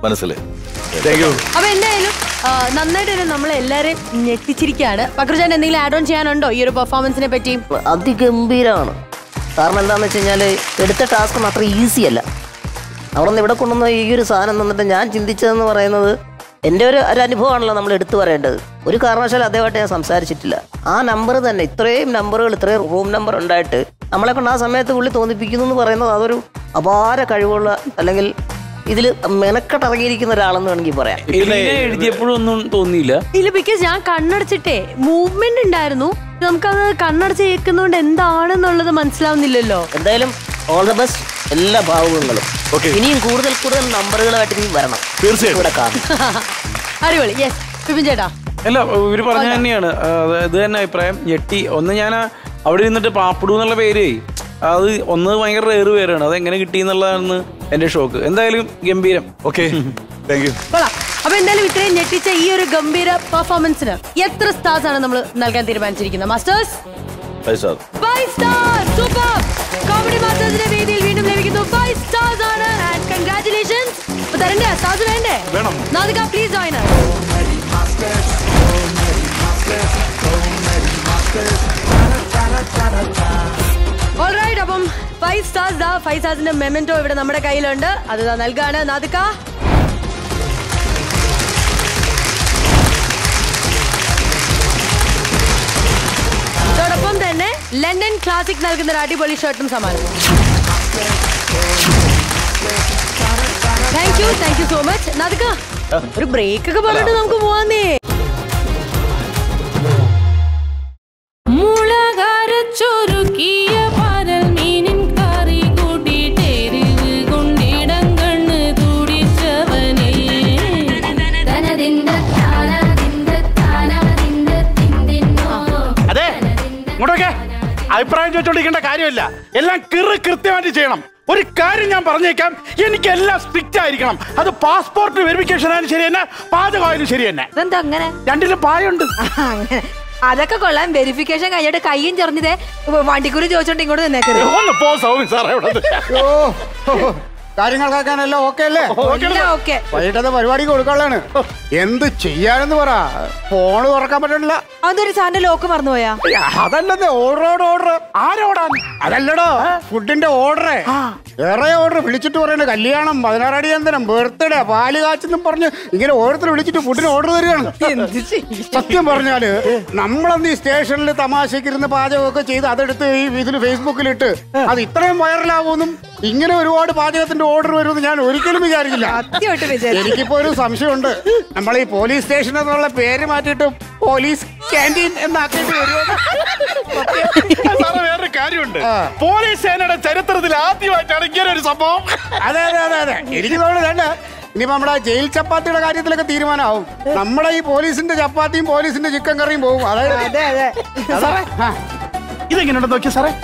മനസ്സിൽ താങ്ക് യു അപ്പൊ എന്തായാലും ആ, നന്നായിട്ട് തന്നെ നമ്മളെ എല്ലാരെയും ഞെട്ടിച്ചിരിക്കുകയാണ് പക്രുചാൻ എന്തെങ്കിലും ആഡ് ഓൺ ചെയ്യാനുണ്ടോ ഈ ഒരു പെർഫോമൻസിനെ പറ്റി അതിഗംഭീരമാണ് കാരണം എന്താണെന്ന് വെച്ച് കഴിഞ്ഞാൽ എടുത്ത ടാസ്ക് ഒന്നും അത്ര ഈസി അല്ല അവിടെ നിന്ന് ഇവിടെ കൊണ്ടുവന്ന ഈ ഒരു സാധനം തന്നിട്ട് ഞാൻ ചിന്തിച്ചതെന്ന് പറയുന്നത് എൻ്റെ ഒരു ഒരു അനുഭവമാണല്ലോ നമ്മൾ എടുത്തു പറയേണ്ടത് ഒരു കാരണവശാലും അദ്ദേഹമായിട്ട് ഞാൻ സംസാരിച്ചിട്ടില്ല ആ നമ്പർ തന്നെ ഇത്രയും നമ്പറുകൾ ഇത്രയും റൂം നമ്പർ ഉണ്ടായിട്ട് നമ്മളെ കൊണ്ട് ആ സമയത്ത് പുള്ളി തോന്നിപ്പിക്കുന്നു എന്ന് പറയുന്നത് അതൊരു അപാര കഴിവുള്ള അല്ലെങ്കിൽ ഇതിൽ മെനക്കെട്ടിറങ്ങിയിരിക്കുന്ന ഒരാളെന്ന് വേണമെങ്കിൽ പറയാം എലീന എഴുതിയപ്പോഴും ഒന്നും തോന്നിയില്ല ഇല്ല ബിക്കോസ് ഞാൻ കണ്ണടച്ചിട്ടേ മൂവ്മെന്റ് ഉണ്ടായിരുന്നു നമുക്കത് കണ്ണടച്ച് കേൾക്കുന്നതുകൊണ്ട് എന്താണെന്നുള്ളത് മനസ്സിലാവുന്നില്ലല്ലോ എന്തായാലും ഓൾ ദ ബെസ്റ്റ് എല്ലാ ഭാവങ്ങളും Okay. ഇനിയും കൂടുതൽ കൂടുതൽ നമ്പറുകളായിട്ട് ഇനി വരണം തീർച്ചയായിട്ടും. ഇവിടെ കാണും അടിപൊളി യെസ് വിപിൻ ചേട്ടാ അല്ല ഇവര് പറഞ്ഞ തന്നെയാണ് ആ, അത് ഇത് തന്നെ അഭിപ്രായം ഞെട്ടി ഒന്ന് ഞാൻ ആ അവിടെ ഇരുന്നിട്ട് പാപ്പിടു എന്നുള്ള പേര് അത് ഒന്ന് ഭയങ്കര റേറ് പേരാണ് അത് എങ്ങനെ കിട്ടി എന്നുള്ളതാണ് എന്റെ ഷോക്ക് എന്തായാലും ഗംഭീരം ഓക്കെ താങ്ക് യു കൊള്ളാം അപ്പൊ എന്തായാലും ഇത്രയും ഞെട്ടിച്ച ഈ ഒരു ഗംഭീര പെർഫോമൻസിന് എത്ര സ്റ്റാർസ് ആണ് നമ്മൾ നൽകാൻ തീരുമാനിച്ചിരിക്കുന്നത് masters five star five star super comedy മാസ്റ്റേഴ്സിന്റെ വേദിയിൽ വീണ്ടും ലഭിക്കുന്നു ഫൈവ് സ്റ്റാർസ് ആണ് ആൻഡ് കൺഗ്രാറ്റുലേഷൻസ് തരണ്ടേ സ്റ്റാർസ് വേണ്ടേ വേണം. നാദിക പ്ലീസ് ജോയിൻ ഓൾറൈറ്റ് അപ്പം ഫൈവ് സ്റ്റാർസ് ദാ ഫൈവ് സ്റ്റാർസിന്റെ മെമെന്റോ ഇവിടെ നമ്മുടെ കയ്യിലുണ്ട് അത് ദാ നൽകാണ് നാദിക അതോടൊപ്പം തന്നെ ലണ്ടൻ ക്ലാസിക് നൽകുന്ന ഒരു അടിപൊളി ഷർട്ടും സമ്മാനം thank you thank you so much Nadika ഒരു ബ്രേക്ക് ഒക്കെ പറഞ്ഞിട്ട് നമുക്ക് പോവാന്നേ മുളകരച്ചൊരുക്കിയ പരൽ മീനിൻ കറി കൂട്ടിട്ടെരിവ് കൊണ്ടിടങ്കണ്ണ് തുടിച്ചവനേ അതെ ഇങ്ങോട്ടൊക്കെ അഭിപ്രായം ചോദിച്ചോണ്ടിരിക്കേണ്ട കാര്യമില്ല എല്ലാം കിറ് കൃത്യമായിട്ട് ചെയ്യണം ഒരു കാര്യം ഞാൻ പറഞ്ഞേക്കാം എനിക്ക് എല്ലാം സ്ട്രിക്റ്റ് ആയിരിക്കണം അത് പാസ്പോർട്ട് വെരിഫിക്കേഷൻ ആയാലും ശരി തന്നെ പാചകമായാലും ശരി തന്നെ ഇതെന്താ അങ്ങനെ രണ്ടിലും പായുണ്ട് അങ്ങനെ അതൊക്കെ കൊള്ളാം വെരിഫിക്കേഷൻ കഴിഞ്ഞിട്ട് കയ്യും ചൊറഞ്ഞതേ വണ്ടിക്കൂലി ചോദിച്ചോണ്ട് ഇങ്ങോട്ട് നിന്നേക്കരുത് ഒന്ന് പോ സൗമി സാറേ ഇവിടെ നിന്ന്. കാര്യങ്ങൾക്കാക്കാനല്ലോ ഓക്കെ അല്ലേ എല്ലാം ഓക്കെ വൈകിട്ടത്തെ പരിപാടിക്ക് കൊടുക്കാനുള്ളതാണ് എന്ത് ചെയ്യാനെന്ന് പറ ഫോണ് തുറക്കാൻ പറ്റണില്ല അതൊരു സാറിന്റെ ലോക്ക് മറന്നുപോയാ അതല്ലത് ഓർഡറോട് ഓർഡർ ആരോടാൻ അതല്ലടോ ഫുഡിന്റെ ഓർഡറേ വേറെ ഓർഡർ വിളിച്ചിട്ട് പറയുന്നത് കല്യാണം പതിനാറടി അന്തരം ബർത്ത്ഡേ പാല് കാച്ചെന്നും പറഞ്ഞ് ഇങ്ങനെ ഓരോരുത്തർ വിളിച്ചിട്ട് ഫുഡിന് ഓർഡർ തരികയാണ് സത്യം പറഞ്ഞാല് നമ്മളന്ന് ഈ സ്റ്റേഷനിൽ തമാശക്ക് ഇരുന്ന് പാചകമൊക്കെ ചെയ്ത് അതെടുത്ത് ഈ ഇതിൽ ഫേസ്ബുക്കിലിട്ട് അത് ഇത്രയും വൈറലാവുമെന്നും ഇങ്ങനെ ഒരുപാട് പാചകത്തിന്റെ ഓർഡർ വരുമെന്ന് ഞാൻ ഒരിക്കലും വിചാരിച്ചില്ല സത്യമായിട്ട് വിചാരിച്ചു എനിക്കിപ്പോ ഒരു സംശയമുണ്ട് നമ്മൾ ഈ പോലീസ് സ്റ്റേഷൻ എന്നുള്ള പേര് മാറ്റിയിട്ട് പോലീസ് ക്യാൻറ്റീൻ എന്നാക്കേണ്ടി വരുമോ സാറേ വേറൊരു കാര്യമുണ്ട് ആ. പോലീസ് സേനയുടെ ചരിത്രത്തിൽ ആദ്യമായിട്ടാണ് ഇങ്ങനെ ഒരു സംഭവം അതെ അതെ അതെ അതെ എനിക്ക് തോന്നുന്നുണ്ട് ഇനിയിപ്പോ നമ്മുടെ ജയിൽ ചപ്പാത്തിയുടെ കാര്യത്തിലൊക്കെ തീരുമാനമാവും നമ്മുടെ ഈ പോലീസിന്റെ ചപ്പാത്തിയും പോലീസിന്റെ ചിക്കൻ കറിയും പോകും അതായത് അതെ അതെ സാറേ ആ, ഇതെങ്ങനെയുണ്ടെന്ന് നോക്കിയ സാറേ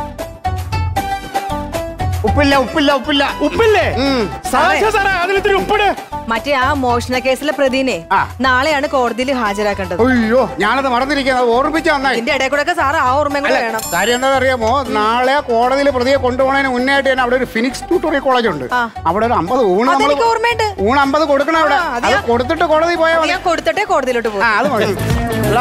ഉപ്പില്ല ഉപ്പില്ല ഉപ്പില്ല ഉപ്പില്ലേ ഉം. സാക്ഷാ സാറേ അതിലിത്തിരി ഉപ്പിട് മറ്റേ ആ മോഷണ കേസിലെ പ്രതിനെ ആ. നാളെയാണ് കോടതിയിൽ ഹാജരാക്കേണ്ടത് അയ്യോ ഞാനത് മറന്നിരിക്കുന്നത് അത് ഓർമ്മിച്ച നന്നായി ഇതിന്റെ ഇടയിൽ കൂടെ ഒക്കെ സാറ് ആ ഓർമ്മയും കൂടെ വേണം കാര്യം എന്താ അറിയാമോ നാളെ കോടതിയിൽ പ്രതിയെ കൊണ്ടുപോകുന്നതിന് മുന്നായിട്ട് തന്നെ അവിടെ ഒരു ഫിനിക്സ് ട്യൂട്ടോറിയൽ കോളേജ് ഉണ്ട് ആ. അവിടെ ഒരു അമ്പത് ഊണ് നമ്മള് അതെനിക്ക് ഓർമ്മയുണ്ട്. ഊണ് അമ്പത് കൊടുക്കണം അവിടെ ആ, അത് അത് ഞാൻ- കൊടുത്തിട്ട് കോടതി പോയാൽ അത് മതി ഞാൻ കൊടുത്തിട്ടേ കോടതിയിലോട്ട് ആ പോകും അത് മതി എടാ,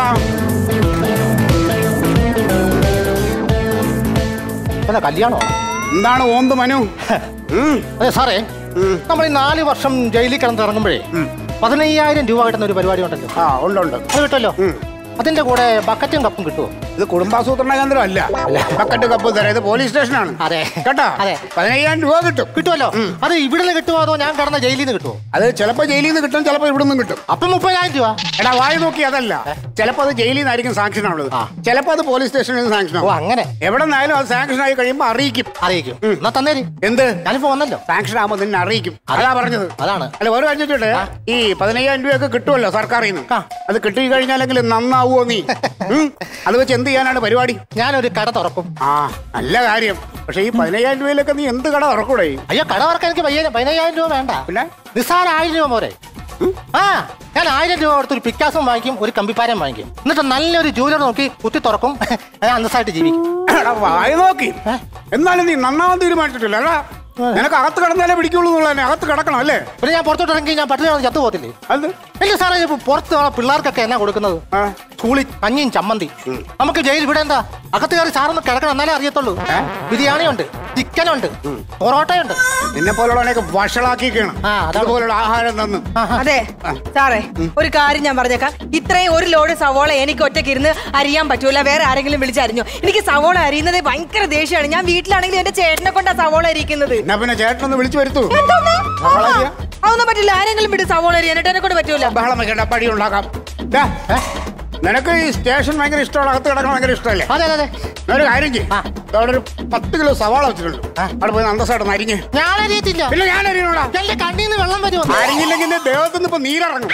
അല്ല കല്യാണോ എന്താണ് ഓന്ത് മനു ഉം. അതെ സാറേ നമ്മൾ ഈ നാല് വർഷം ജയിലിൽ കിടന്നിറങ്ങുമ്പോഴേ പതിനയ്യായിരം രൂപ കിട്ടുന്ന ഒരു പരിപാടി ഉണ്ടല്ലോ ആ ഉണ്ട് ഉണ്ട് അത് കിട്ടുമല്ലോ അതിന്റെ കൂടെ ബക്കറ്റും കപ്പും കിട്ടുമോ ഇത് കുടുംബാസൂത്രണ കേന്ദ്രം അല്ല ബക്കറ്റ് കപ്പ് തരാം ഇത് പോലീസ് സ്റ്റേഷനാണ് അതെ. കേട്ടോ അതെ. പതിനയ്യായിരം രൂപ കിട്ടും കിട്ടുമല്ലോ അത് ഇവിടുന്ന് കിട്ടുമോ അതോ ഞാൻ കിടന്ന ജയിലിൽ നിന്ന് കിട്ടുമോ അത് ചിലപ്പോ ജയിലിൽ നിന്ന് കിട്ടും ചിലപ്പോ ഇവിടെ നിന്നും കിട്ടും അപ്പം മുപ്പതിനായിരം രൂപ എടാ വായി നോക്കി അതല്ല ചിലപ്പോ അത് ജയിലിൽ നിന്നായിരിക്കും സാങ്ഷൻ ആവുന്നത് ചിലപ്പോ അത് പോലീസ് സ്റ്റേഷനിൽ നിന്ന് സാങ്ഷൻ ഓ ആവും അങ്ങനെ എവിടെ നിന്നായാലും അത് സാങ്ഷൻ ആയി കഴിയുമ്പോൾ അറിയിക്കും അറിയിക്കും എന്നാ തന്നേര് എന്ത് ഞാനിപ്പോ വന്നല്ലോ സാങ്ഷൻ ആകുമ്പോൾ നിന്നെ അറിയിക്കും അതാ പറഞ്ഞത് അതാണ് അല്ല ഒരു കാര്യം ചോദിച്ചോട്ടെ ഈ പതിനയ്യായിരം രൂപയൊക്കെ കിട്ടുമല്ലോ സർക്കാരിൽ നിന്ന് ആ. അത് കിട്ടി കഴിഞ്ഞാലെങ്കിൽ നന്നാവുമോ നീ ഉം? അത് വെച്ച് എന്ത് ചെയ്യാനാണ് പരിപാടി ഞാനൊരു കട തുറക്കും ആ നല്ല കാര്യം പക്ഷെ ഈ പതിനയ്യായിരം രൂപയിലൊക്കെ നീ എന്ത് കട തുറക്കൂടെ അയ്യോ കട തുറക്കാൻ എനിക്ക് പയ്യ പതിനയ്യായിരം രൂപ വേണ്ട പിന്നെ നിസ്സാര ആയിരം രൂപ പോരെ ആ ഞാൻ ആയിരം രൂപ കൊടുത്ത് ഒരു പിക്കാസും വാങ്ങിക്കും ഒരു കമ്പിപ്പാരം വാങ്ങിക്കും എന്നിട്ട് നല്ലൊരു ജൂലർ നോക്കി കുത്തി തുറക്കും ഞാൻ അന്തസ്സായിട്ട് ജീവിക്കും എടാ, വായി നോക്കി എന്നാലും നീ നന്നാവാൻ തീരുമാനിച്ചിട്ടില്ല അല്ല നിനക്ക് അകത്ത് കിടന്നാലേ പിടിക്കുള്ളൂ എന്നുള്ളതന്നെ അകത്ത് കിടക്കണം അല്ലേ പിന്നെ ഞാൻ പുറത്തോട്ട് ഇറങ്ങി ഞാൻ പട്ടിണി കിടന്ന് ചത്തു പോകത്തില്ലേ അത് ഇല്ല സാറേ ഇപ്പൊ പുറത്ത് ആ പിള്ളേർക്കൊക്കെ എന്നാ കൊടുക്കുന്നത് സ്കൂളിൽ കഞ്ഞിയും ചമ്മന്തി നമുക്ക് ജയിൽ ഇവിടെ എന്താ അകത്ത് കയറി സാറൊന്ന് കിടക്കണം എന്നാലേ അറിയത്തുള്ളൂ ബിരിയാണി ഉണ്ട് ചിക്കൻ ഉണ്ട് പൊറോട്ടയുണ്ട് നിന്നെ പോലുള്ളവനെയൊക്കെ വഷളാക്കിയിരിക്കണം ആ, അതാണ്. അതുപോലുള്ള ആഹാരം തന്ന് അതെ സാറേ ഒരു കാര്യം ഞാൻ പറഞ്ഞേക്കാം ഇത്രയും ഒരു ലോഡ് സവോള എനിക്ക് ഒറ്റയ്ക്ക് ഇരുന്ന് അരിയാൻ പറ്റൂല വേറെ ആരെങ്കിലും വിളിച്ചറിഞ്ഞു എനിക്ക് സവോള അരിയുന്നത് ഭയങ്കര ദേഷ്യമാണ് ഞാൻ വീട്ടിലാണെങ്കിലും എന്റെ ചേട്ടനെ കൊണ്ടാ സവോള അരിക്കുന്നത് എന്നാ പിന്നെ ചേട്ടനൊന്ന് വിളിച്ചു വരുത്തൂ എന്തോന്ന്? സവോള അരിയാ? അതൊന്നും പറ്റില്ല ആരെങ്കിലും വിട്ട് സവോള അരിയാൻ എന്നെ കൊണ്ട് പറ്റൂല ബഹളം വെക്കണ്ട പടി ഉണ്ടാക്കാം ദാ, നിനക്ക് ഈ സ്റ്റേഷൻ ഭയങ്കര ഇഷ്ടമാണ് അകത്ത് കിടക്കണം ഭയങ്കര ഇഷ്ടമല്ലേ അതെ അതെ അതെ ഞാൻ ഒരു കാര്യം ചെയ്യും അവിടെ ഒരു പത്ത് കിലോ സവാള വെച്ചിട്ടുണ്ട് അവിടെ പോയി അന്തസ്സായിട്ട് അരിഞ്ഞ് ഞാൻ അറിയത്തില്ല പിന്നെ ഞാൻ അരിയണോടാ എന്റെ കണ്ണിൽ നിന്ന് വെള്ളം വരുമോ അരിഞ്ഞില്ലെങ്കിൽ നിന്റെ ദേഹത്ത് നിന്ന് ഇപ്പൊ നീരിറങ്ങും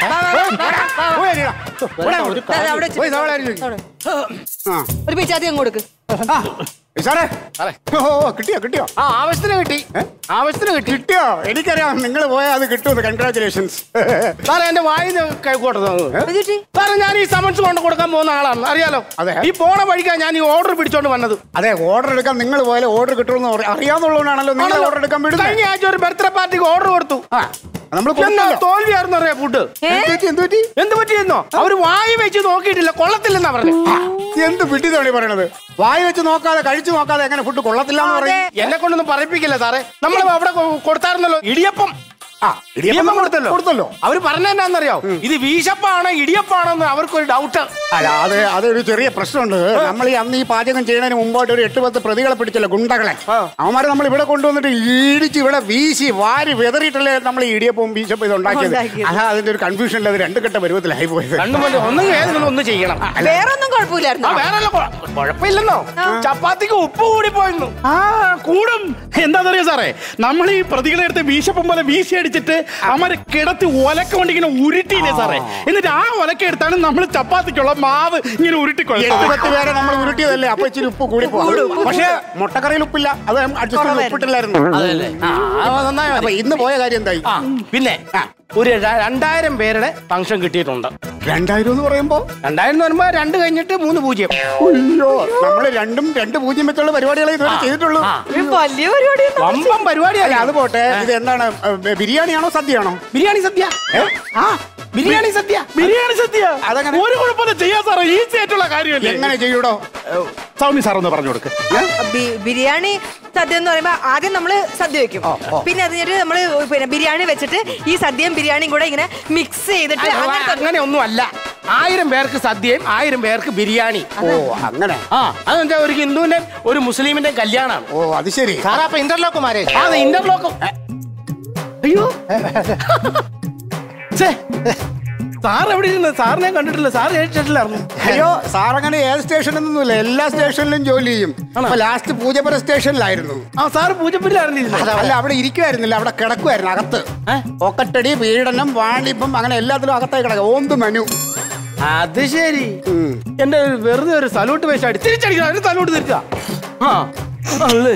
പോയി അരിയടാ. ഇവിടെ ഒരു കൊടു. ദാ, അവിടെ വെച്ച്. പോയി സവാള അരിഞ്ഞ് വെക്ക്. ആ ഒരു പിച്ചാത്തി അങ്ങ് കൊടുക്ക് ആ, സാറേ ഓ ഓ, കിട്ടിയോ കിട്ടിയോ ആ ആവശ്യത്തിന് കിട്ടി ആവശ്യത്തിന് കിട്ടി കിട്ടിയോ എനിക്കറിയാം നിങ്ങൾ പോയാൽ അത് കിട്ടുമെന്ന് കൺഗ്രാചുലേഷൻസ് സാറേ എന്റെ വായി കൈക്കോട്ടത് എന്ത് പറ്റി? സാറേ ഞാൻ ഈ സമൻസ് കൊണ്ട് കൊടുക്കാൻ പോകുന്ന ആളാണ് അറിയാലോ അതെ. ഈ പോണ വഴിക്കാ ഞാൻ ഈ ഓർഡർ പിടിച്ചോണ്ട് വന്നത് അതെ ഓർഡർ എടുക്കാൻ നിങ്ങൾ പോയാലും ഓർഡർ കിട്ടുമെന്ന് അറി- അറിയാവുന്നതുകൊണ്ടാണല്ലോ നിങ്ങൾ ഓർഡർ എടുക്കാൻ വിടുന്നത് കഴിഞ്ഞ ആഴ്ച ഒരു ബർത്ത്ഡേ പാർട്ടിക്ക് ഓർഡർ കൊടുത്തു ആ നമ്മൾ എന്നാ തോൽവിയായിരുന്നു അറിയാം ഫുഡ് എന്ത് പറ്റി എന്ത് പറ്റിയെന്നോ അവര് വായി വെച്ച് നോക്കിയിട്ടില്ല കൊള്ളത്തില്ലെന്നാ പറഞ്ഞു എന്ത് വിട്ടിതാണ് ഈ പറയണത് വായി വെച്ച് നോക്കാതെ കഴിച്ചു നോക്കാതെ എങ്ങനെ ഫുഡ് കൊള്ളത്തില്ല എന്ന് പറയും എന്നെ കൊണ്ടൊന്നും പറയിപ്പിക്കില്ല സാറേ നമ്മൾ അവിടെ കൊ- കൊടുത്തായിരുന്നല്ലോ ഇടിയപ്പം ആ ഇടിയപ്പം കൊടുത്തല്ലോ കൊടുത്തല്ലോ അവര് പറഞ്ഞ എന്താണെന്നറിയോ ഇത് വീശപ്പാണോ ഇടിയപ്പാണോ എന്ന് അവർക്കൊരു ഡൗട്ട് അല്ല അത് അതൊരു ചെറിയ പ്രശ്നമുണ്ട് നമ്മൾ ഈ അന്ന് ഈ പാചകം ചെയ്യുന്നതിന് മുമ്പായിട്ട് ഒരു എട്ട് പത്ത് പ്രതികളെ പിടിച്ചല്ലോ ഗുണ്ടകളെ അവന്മാരെ നമ്മൾ ഇവിടെ കൊണ്ടുവന്നിട്ട് ഇടിച്ച് ഇവിടെ വീശി വാരി വെതറിയിട്ടല്ലേ നമ്മൾ ഈ ഇടിയപ്പവും വീശപ്പും ഇത് ഉണ്ടാക്കിയത് ഉണ്ടാക്കിയത്. അതാ അതിന്റെ ഒരു കൺഫ്യൂഷനിൽ അത് രണ്ട് കെട്ട പരുവത്തിലായി പോയത് രണ്ടും പോലെ ഒന്നും ഏതെങ്കിലും ഒന്ന് ചെയ്യണം വേറെ ഒന്നും ആ കുഴപ്പമില്ലായിരുന്നു വേറെ കുഴപ്പമില്ലെന്നോ ചപ്പാത്തിക്ക് ഉപ്പ് കൂടി പോയിരുന്നു ആ കൂടും എന്താണെന്നറിയോ സാറേ നമ്മൾ ഈ പ്രതികളെ എടുത്ത് വീശപ്പം പോലെ വീശി അടിച്ചിട്ട് അവന്മാരെ കിടത്തി ഒലക്ക കൊണ്ട് ഇങ്ങനെ ഉരുട്ടിയില്ലേ സാറേ എന്നിട്ട് ആ ഒലക്ക എടുത്താണ് നമ്മൾ ചപ്പാത്തിക്കുള്ള മാവ് ഇങ്ങനെ എട്ട് ഉരുട്ടിക്കൊള്ളുന്നത് പത്ത് പേരെ നമ്മൾ ഉരുട്ടിയതല്ലേ അപ്പൊ ഇച്ചിരി ഉപ്പ് കൂടി പോകും പക്ഷേ മുട്ടക്കറിയിൽ ഉപ്പില്ല അത് അഡ്ജസ്റ്റ് ചെയ്ത് ഉപ്പിട്ടില്ലായിരുന്നു അതല്ലേ ആ, അത് നന്നായി അപ്പൊ ഇന്ന് പോയ കാര്യം എന്തായി ആ പിന്നെ ഒരു ര- രണ്ടായിരം പേരുടെ ഫംഗ്ഷൻ കിട്ടിയിട്ടുണ്ട് രണ്ടായിരം എന്ന് പറയുമ്പോ രണ്ടായിരം എന്ന് പറയുമ്പോ രണ്ട് കഴിഞ്ഞിട്ട് മൂന്ന് പൂജ്യം അയ്യോ നമ്മള് രണ്ടും രണ്ട് പൂജ്യം വെച്ചുള്ള പരിപാടികളെ ഇതുവരെ ചെയ്തിട്ടുള്ളൂ ഒരു വലിയ പരിപാടിയൊന്നും വമ്പം അല്ല പരിപാടിയല്ല അത് പോട്ടെ ഇത് എന്താണ് ഏ, ബിരിയാണിയാണോ സദ്യയാണോ ബിരിയാണി സദ്യ ആ ബിരിയാണി സദ്യ ബിരിയാണി സദ്യ അതെങ്ങനെ? ഒരു കുഴപ്പമില്ല ചെയ്യാൻ സാറേ ഈസി ആയിട്ടുള്ള കാര്യമല്ലേ എങ്ങനെ ചെയ്യൂടോ സൗമ്യ സാർ ഒന്ന് പറഞ്ഞു കൊടുക്ക് ബി- ബിരിയാണി സദ്യ എന്ന് പറയുമ്പോ ആദ്യം നമ്മള് സദ്യ വെക്കും പിന്നെ അത് കഴിഞ്ഞിട്ട് നമ്മള് പിന്നെ ബിരിയാണി വെച്ചിട്ട് ഈ സദ്യയും ബിരിയാണിയും കൂടെ ഇങ്ങനെ മിക്സ് ചെയ്തിട്ട് അങ്ങനെ തന്നെ- അങ്ങനെ ഒന്നും അല്ല ആയിരം പേർക്ക് സദ്യയും ആയിരം പേർക്ക് ബിരിയാണി ഓ അങ്ങനെ ആ അതെന്താ ഒരു ഹിന്ദുവിന്റെ ഒരു മുസ്ലിമിന്റെ കല്യാണമാണ് ഓ അത് ശരി സാറേ അപ്പൊ ഇന്റർലോക്ക് മാരേ അത് ഇന്റർലോക്ക് അയ്യോ ഛേ, സാർ എവിടെ ഇരുന്ന് സാറിനെ കണ്ടിട്ടില്ല സാർ ഏറ്റിട്ടില്ലായിരുന്നു അയ്യോ സാറങ്ങനെ ഏത് സ്റ്റേഷനൊന്നുമില്ല എല്ലാ സ്റ്റേഷനിലും ജോലി ചെയ്യും അപ്പൊ ലാസ്റ്റ് പൂജപ്പുര സ്റ്റേഷനിലായിരുന്നു ആ സാറ് പൂജപ്പില്ലായിരുന്നു അല്ല അവിടെ ഇരിക്കുമായിരുന്നില്ല അവിടെ കിടക്കുമായിരുന്നു അകത്ത് ഒക്കട്ടടി പീഡനം വാണിപ്പം അങ്ങനെ എല്ലാത്തിലും അകത്തായി കിടക്കുക ഓന്ത് മനു അത് ശരി എന്റെ ഒരു വെറുതെ ഒരു സല്യൂട്ട് വേസ്റ്റ് അടി തിരിച്ചടിക്കണം ഒരു സല്യൂട്ട് തിരിച്ചാ ആ അല്ലേ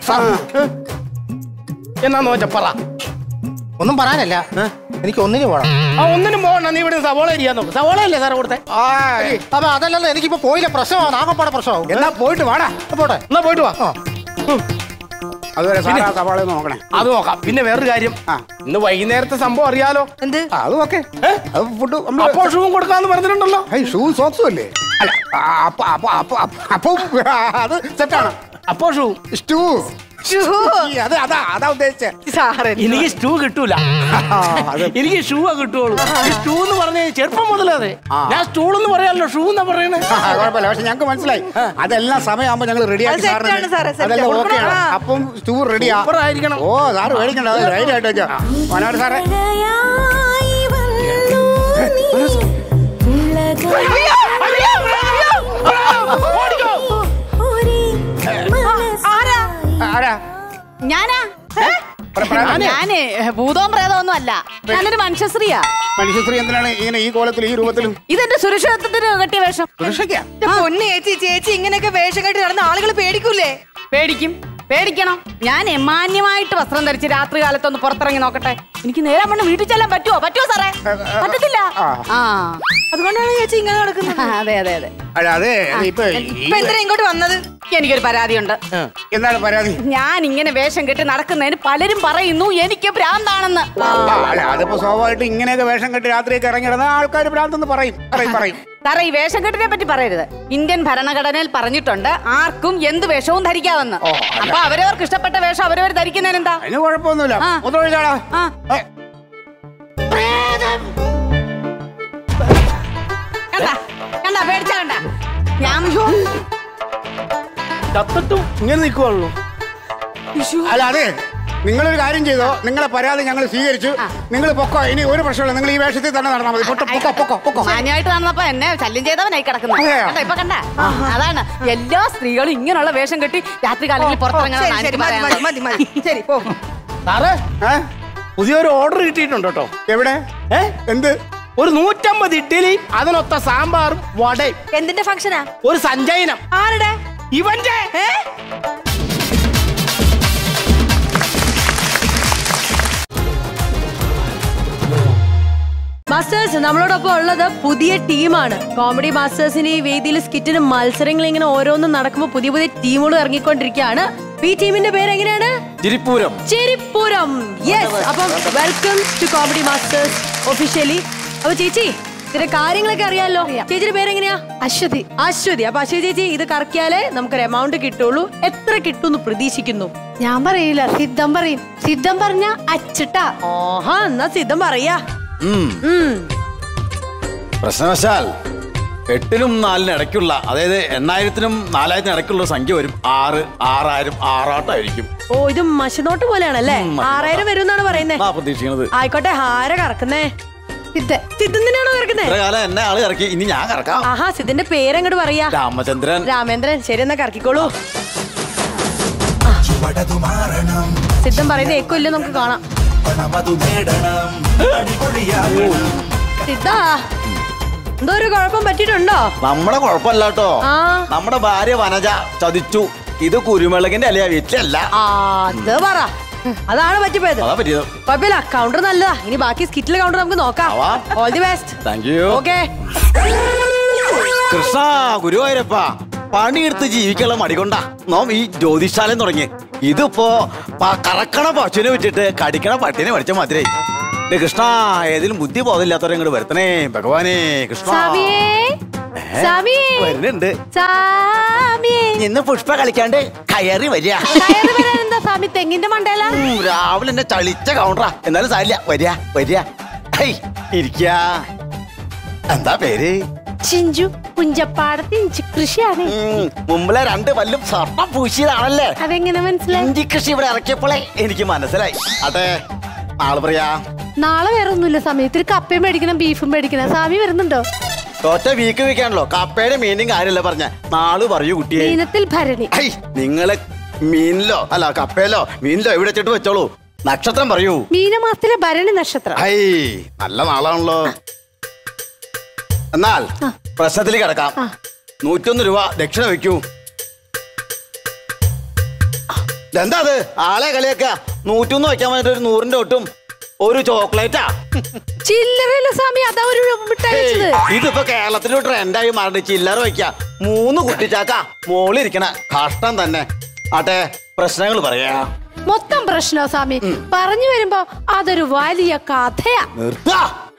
എന്നാന്ന് വെച്ചാ പറ ഒന്നും പറയാനല്ല എനിക്ക് ഒന്നിനു പോണം ആ ഒന്നിനും പോകണ്ട നീ ഇവിടെ സവോള അരിയാൻ നോക്കും സവോള അല്ലേ സാറേ കൊടുത്തേ അപ്പൊ അതല്ലല്ലോ എനിക്കിപ്പോ പോയില്ല പ്രശ്നമാവും ആകപ്പാടെ പ്രശ്നമാവും എന്നാ പോയിട്ട് വാടാ പോട്ടെ എന്നാ പോയിട്ട് വാ അതുവരെ സാറ് ആ സവാള ഒന്ന് നോക്കണേ അത് നോക്കാം പിന്നെ വേറൊരു കാര്യം ഇന്ന് വൈകുന്നേരത്തെ സംഭവം അറിയാലോ എന്ത് ആ, അത് ഓക്കെ അത് ഫുഡ് അപ്പോ ഷൂവും കൊടുക്കാന്ന് പറഞ്ഞിട്ടുണ്ടല്ലോ ഷൂ സോക്സും അല്ലേ അല്ല ആ, അപ്പൊ അപ്പൊ അപ്പൊ അപ്പൊ- അപ്പം അത് സെറ്റാണ് അപ്പോ ഷൂ സ്റ്റൂ ഷൂ. അത് അതാ അതാ ഉദ്ദേശിച്ചത് സാറേ എനിക്ക് സ്റ്റൂ കിട്ടൂല എനിക്ക് ഷൂ കിട്ടുള്ളൂ ഈ സ്റ്റൂ എന്ന് പറഞ്ഞ ചെറുപ്പം മുതലേ അതെ ഞാൻ സ്റ്റൂൾ എന്ന് പറയാമല്ലോ ഷൂ എന്നാ പറയണേ ആ, കുഴപ്പമില്ല പക്ഷെ ഞങ്ങൾക്ക് മനസ്സിലായി അതെല്ലാം സമയമാകുമ്പോ ഞങ്ങൾ റെഡിയാക്കി അത് set ആണ് സാറേ, set. അതെല്ലാം കൊടുക്കണം. ഓക്കെയാണ് ആ. അപ്പം സ്റ്റൂ റെഡിയാ സൂപ്പർ ആയിരിക്കണം ഓ സാറ് മേടിക്കണ്ട അത് ധൈര്യമായിട്ട് വെച്ചോ മനോഹർ സാറേ ആരാ ആരാ ഞാനാ ഞാന് ഭൂതവും പ്രേതമൊന്നും അല്ല ഞാനൊരു മനുഷ്യശ്രീയാ മനുഷ്യശ്രീ എന്തിനാണ് ഇങ്ങനെ ഈ കോലത്തിലും ഈ രൂപത്തിലും ഇതെന്റെ സുരക്ഷിതത്വത്തിന് കെട്ടിയ വേഷം സുരക്ഷയ്ക്കാ എന്റെ പൊന്ന് ചേച്ചി ചേച്ചി ഇങ്ങനെയൊക്കെ വേഷം കെട്ടി നടന്ന ആളുകൾ പേടിക്കൂലേ പേടിക്കും പേടിക്കണം ഞാൻ മാന്യമായിട്ട് വസ്ത്രം ധരിച്ച് രാത്രി കാലത്തൊന്ന് പുറത്തിറങ്ങി നോക്കട്ടെ എനിക്ക് നേരെ മണ്ണ് വീട്ടിൽ ചെല്ലാൻ പറ്റുമോ പറ്റുമോ സാറേ പറ്റത്തില്ല ആ അതുകൊണ്ടാണ് ചേച്ചി ഇങ്ങനെ നടക്കുന്നത് അതെ അതെ അതെ അല്ല അതെ ഇപ്പൊ ഈ- ഇപ്പൊ എന്തിനാ ഇങ്ങോട്ട് വന്നത് എനിക്കൊരു പരാതിയുണ്ട് എന്താണ് പരാതി ഞാൻ ഇങ്ങനെ വേഷം കെട്ടി നടക്കുന്നതിന് പലരും പറയുന്നു എനിക്ക് ഭ്രാന്താണെന്ന് ആ, അല്ല അതിപ്പോ സ്വാഭാവികമായിട്ട് ഇങ്ങനെയൊക്കെ വേഷം കെട്ടി രാത്രിയൊക്കെ ഇറങ്ങി കിടന്ന ആൾക്കാർ ഭ്രാന്തെന്ന് പറയും പറയും പറയും സാറേ ഈ വേഷം കെട്ടിനെ പറ്റി പറയരുത് ഇന്ത്യൻ ഭരണഘടനയിൽ പറഞ്ഞിട്ടുണ്ട് ആർക്കും എന്ത് വേഷവും ധരിക്കാമെന്ന് അപ്പൊ അവരവർക്ക് ഇഷ്ടപ്പെട്ട വേഷം അവരവർ ധരിക്കുന്നതിന് എന്താ അതിന് കുഴപ്പമൊന്നുമില്ല ആ. മുതലൊഴിച്ചാടാ ആ. കണ്ടാ കണ്ടാ പേടിച്ച കണ്ട ഞാൻ ചത്തിട്ടും ഇങ്ങനെ നിൽക്കുവാണല്ലോ അല്ല അതെ നിങ്ങളൊരു കാര്യം ചെയ്തോ നിങ്ങളെ പരാതി ഞങ്ങൾ സ്വീകരിച്ചു നിങ്ങൾ പൊക്കോ ഇനി ഒരു പ്രശ്നമില്ല നിങ്ങൾ ഈ വേഷത്തിൽ തന്നെ നടന്നാൽ മതി പൊട്ടോ പൊക്കോ പൊക്കോ പൊക്കോ മാന്യമായിട്ട് നടന്നപ്പോ എന്നെ ശല്യം ചെയ്തവനായി കിടക്കുന്നത് അതെയോ? കണ്ടോ ഇപ്പൊ കണ്ട അതാണ് എല്ലാ സ്ത്രീകളും ഇങ്ങനെയുള്ള വേഷം കെട്ടി രാത്രി കാലങ്ങളിൽ പുറത്തിറങ്ങണം ശരി, ശരി, മതി, മതി, മതി, മതി. ശരി പോ സാറേ ഏ? പുതിയൊരു ഓർഡർ കിട്ടിയിട്ടുണ്ട് കേട്ടോ എവിടെ ഏ എന്ത് ഒരു നൂറ്റമ്പത് ഇഡ്ഡലിയും അതിനൊത്ത സാമ്പാറും വടയും എന്തിന്റെ ഫംഗ്ഷനാ ഒരു സഞ്ചയനം ആരുടെ ഇവന്റെ ഏ മാസ്റ്റേഴ്സ് നമ്മളോടൊപ്പം ഉള്ളത് പുതിയ ടീമാണ് കോമഡി മാസ്റ്റേഴ്സിന് ഈ വേദിയിൽ സ്കിറ്റിന് മത്സരങ്ങൾ ഇങ്ങനെ ഓരോന്നും നടക്കുമ്പോൾ പുതിയ പുതിയ ടീമുകൾ ഇറങ്ങിക്കൊണ്ടിരിക്കുകയാണ് ഈ ടീമിന്റെ പേര് എങ്ങനെയാണ് തിരുപ്പൂരം ചെരിപ്പുരം യെസ് അപ്പം welcome to comedy masters officially അപ്പൊ ചേച്ചി ഇതിന്റെ കാര്യങ്ങളൊക്കെ അറിയാലോ ചേച്ചിയുടെ പേരെങ്ങനെയാ അശ്വതി അശ്വതി അപ്പൊ അശ്വതി ചേച്ചി ഇത് കറക്കിയാലേ നമുക്കൊരു എമൗണ്ട് കിട്ടുള്ളൂ എത്ര കിട്ടുമെന്ന് പ്രതീക്ഷിക്കുന്നു ഞാൻ പറയില്ല സിദ്ധം പറയും സിദ്ധം പറഞ്ഞ അച്ചിട്ടാ ഓഹാ എന്നാ സിദ്ധം പറയാ ഉം. ഉം പ്രശ്നവശാൽ എട്ടിനും നാലിനും ഇടയ്ക്കുള്ള അതായത് എണ്ണായിരത്തിനും നാലായിരത്തിനും ഇടയ്ക്കുള്ള ഒരു സംഖ്യ വരും ആറ് ആറായിരം ആറാട്ടായിരിക്കും ഓ ഇത് മഷിനോട്ട് പോലെയാണല്ലേ ഉം, മഷിനോട്ട്. ആറായിരം വരും എന്നാണ് പറയുന്നത് ആ പ്രതീക്ഷിക്കുന്നത് ആയിക്കോട്ടെ ആര കറക്കുന്നേ സിദ്ധ സിദ്ധന്തിനാണോ കറക്കുന്നേ ഇത്ര കാലം എന്നെ ആള് ഇറക്കി ഇനി ഞാൻ കറക്കാം ആഹാ സിദ്ധന്റെ പേരങ്ങോട്ട് പറയാ രാമചന്ദ്രൻ രാമേന്ദ്രൻ ശരി എന്നാ കറക്കിക്കോളൂ ആ. സിദ്ധം പറയുന്നത് ഏക്കോ ഇല്ല നമുക്ക് കാണാം സിദ്ധ എന്തോ ഒരു കുഴപ്പം പറ്റിയിട്ടുണ്ടോ നമ്മുടെ കുഴപ്പമില്ല കേട്ടോ ആ. നമ്മുടെ ഭാര്യ വനജ ചതിച്ചു ഇത് കുരുമുളകിന്റെ അലയാ വീട്ടിലല്ല ആ അത് പറ അതാണ് പറ്റിപ്പോയത് അതാ പറ്റിയത് കുഴപ്പമില്ല കൗണ്ടർ നല്ലതാ ഇനി ബാക്കി സ്കിറ്റിലെ കൗണ്ടർ നമുക്ക് നോക്കാം ആവാം. All the best thank you okay Krishna Guruvayurappa പണിയെടുത്ത് ജീവിക്കാനുള്ള മടി കൊണ്ടാ നോം ഈ ജ്യോതിശാലം തുടങ്ങി ഇതിപ്പോ പ- കറക്കണ പശുവിനെ വിറ്റിട്ട് കടിക്കണ പട്ടിനെ പഠിച്ച മധുരേ കൃഷ്ണ ഏതിലും ബുദ്ധി ബോധമില്ലാത്തവരെ ഇങ്ങോട്ട് വരുത്തണേ ഭഗവാനേ കൃഷ്ണ സ്വാമിയേ ഏ? സ്വാമിയേ വരുന്നുണ്ട് സ്വാമിയേ ഇന്ന് പുഷ്പ കളിക്കാണ്ട് കയറി വരിക കയറി വരാൻ എന്താ സ്വാമി തെങ്ങിന്റെ മണ്ടേല ഉം, രാവിലെ എന്നെ ചളിച്ച കൗണ്ടറാ എന്നാലും സാരില്ല വരിക വരിക ഹൈ ഇരിക്ക എന്താ പേര് ചിഞ്ചു പുഞ്ചപ്പാടത്ത് ഇഞ്ചി കൃഷിയാണ് ഉം, മുമ്പിലെ രണ്ട് പല്ലും സ്വർണം പൂശിയതാണല്ലേ അതെങ്ങനെ മനസ്സിലായി ഇഞ്ചി കൃഷി ഇവിടെ ഇറക്കിയപ്പോഴേ എനിക്ക് മനസ്സിലായി അതെ ആള് പറയാ നാളെ വേറെ ഒന്നുമില്ല സമയത്തിൽ കപ്പയും മേടിക്കണം ബീഫും മേടിക്കണം സ്വാമി വരുന്നുണ്ടോ ഒറ്റ വീക്ക് വീക്കാണല്ലോ കപ്പയുടെ മീനും കാര്യമല്ല പറഞ്ഞ നാള് പറയൂ കുട്ടിയെ മീനത്തിൽ ഭരണി ഹൈ നിങ്ങള് മീനിലോ അല്ല കപ്പയിലോ മീനിലോ എവിടെ വെച്ചിട്ട് വെച്ചോളൂ നക്ഷത്രം പറയൂ മീനമാസത്തിലെ ഭരണി നക്ഷത്രം ഹൈ നല്ല നാളാണല്ലോ എന്നാൽ പ്രശ്നത്തിലേക്ക് കിടക്കാം നൂറ്റൊന്ന് രൂപ ദക്ഷിണ വെക്കൂ എന്താ അത് ആളെ കളിയാക്ക നൂറ്റൊന്ന് വെക്കാൻ വേണ്ടിട്ട് ഒരു നൂറിന്റെ ഒട്ടും ഒരു ചോക്ലേറ്റാ ചില്ലറയില്ല സ്വാമി അതാ ഒരു മിഠായി വെച്ചത് ഏയ്, ഇതിപ്പോ കേരളത്തിലെ ട്രെൻഡായി മാറി ചില്ലറ വയ്ക്ക മൂന്ന് കുട്ടിച്ചാക്ക മോളിരിക്കണ കഷ്ടം തന്നെ ആട്ടെ പ്രശ്നങ്ങൾ പറയാ മൊത്തം പ്രശ്നോ സ്വാമി പറഞ്ഞു വരുമ്പോ അതൊരു വലിയ കഥയാ നിർത്ത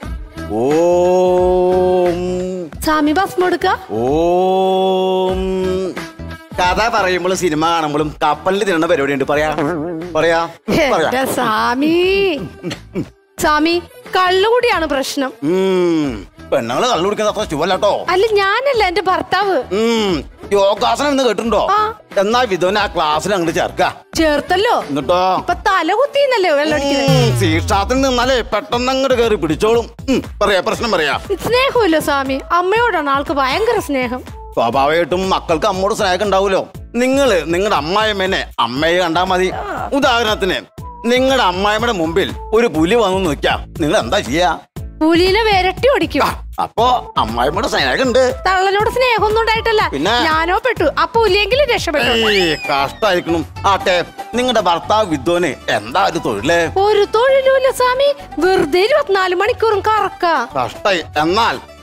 ഓം സ്വാമി ഭസ്മം എടുക്ക ഓം കഥ പറയുമ്പോഴും സിനിമ കാണുമ്പോഴും കപ്പലിൽ തിന്നണ പരിപാടി ഉണ്ട് പറയാ പറയാ പറയാ എന്റെ സ്വാമി സ്വാമി കള്ളുകൂടിയാണ് പ്രശ്നം ഉം, പെണ്ണുങ്ങള് കള്ളു കുടിക്കുന്നത് അത്ര ചുവല്ലാട്ടോ അല്ല ഞാനല്ല എന്റെ ഭർത്താവ് ഉം, യോഗാസനം എന്ന് കേട്ടിട്ടുണ്ടോ ആ. എന്നാ വിധവനെ ആ ക്ലാസ്സിൽ അങ്ങോട്ട് ചേർക്ക ചേർത്തല്ലോ എന്നിട്ടോ ഇപ്പൊ തല കുത്തിന്നല്ലേ വെള്ളടിക്കുന്നത് ശീർഷാത്തിൽ നിന്നാലേ പെട്ടെന്ന് അങ്ങോട്ട് കയറി പിടിച്ചോളും ഉം, പറയാ പ്രശ്നം പറയാ സ്നേഹമില്ല സ്വാമി അമ്മയോടാണ് ആൾക്ക് ഭയങ്കര സ്നേഹം സ്വാഭാവികമായിട്ടും മക്കൾക്ക് അമ്മോട് സ്നേഹം ഉണ്ടാവുമല്ലോ നിങ്ങള് നിങ്ങളുടെ അമ്മായിമ്മേനെ അമ്മയെ കണ്ടാ മതി ഉദാഹരണത്തിന് നിങ്ങളുടെ അമ്മായിമ്മയുടെ മുമ്പിൽ ഒരു പുലി വന്നു നിൽക്കാം നിങ്ങൾ എന്താ ചെയ്യാ പുലിനെ വിരട്ടി ഓടിക്കും അപ്പോ അമ്മായിമ്മയുടെ സ്നേഹം ഉണ്ട് തള്ളനോട് സ്നേഹമൊന്നും ഉണ്ടായിട്ടല്ല പിന്നെ? ഞാനോ പെട്ടു ആ പുലിയെങ്കിലും രക്ഷപ്പെട്ടു ഏയ്, കഷ്ടായിരിക്കണം ആട്ടെ നിങ്ങളുടെ ഭർത്താവ് വിദ്വാന് എന്താ ഒരു തൊഴില് ഒരു തൊഴിലുമില്ല സ്വാമി വെറുതെ ഇരുപത്തിനാല് മണിക്കൂറും കറക്ക കഷ്ടായി എന്നാൽ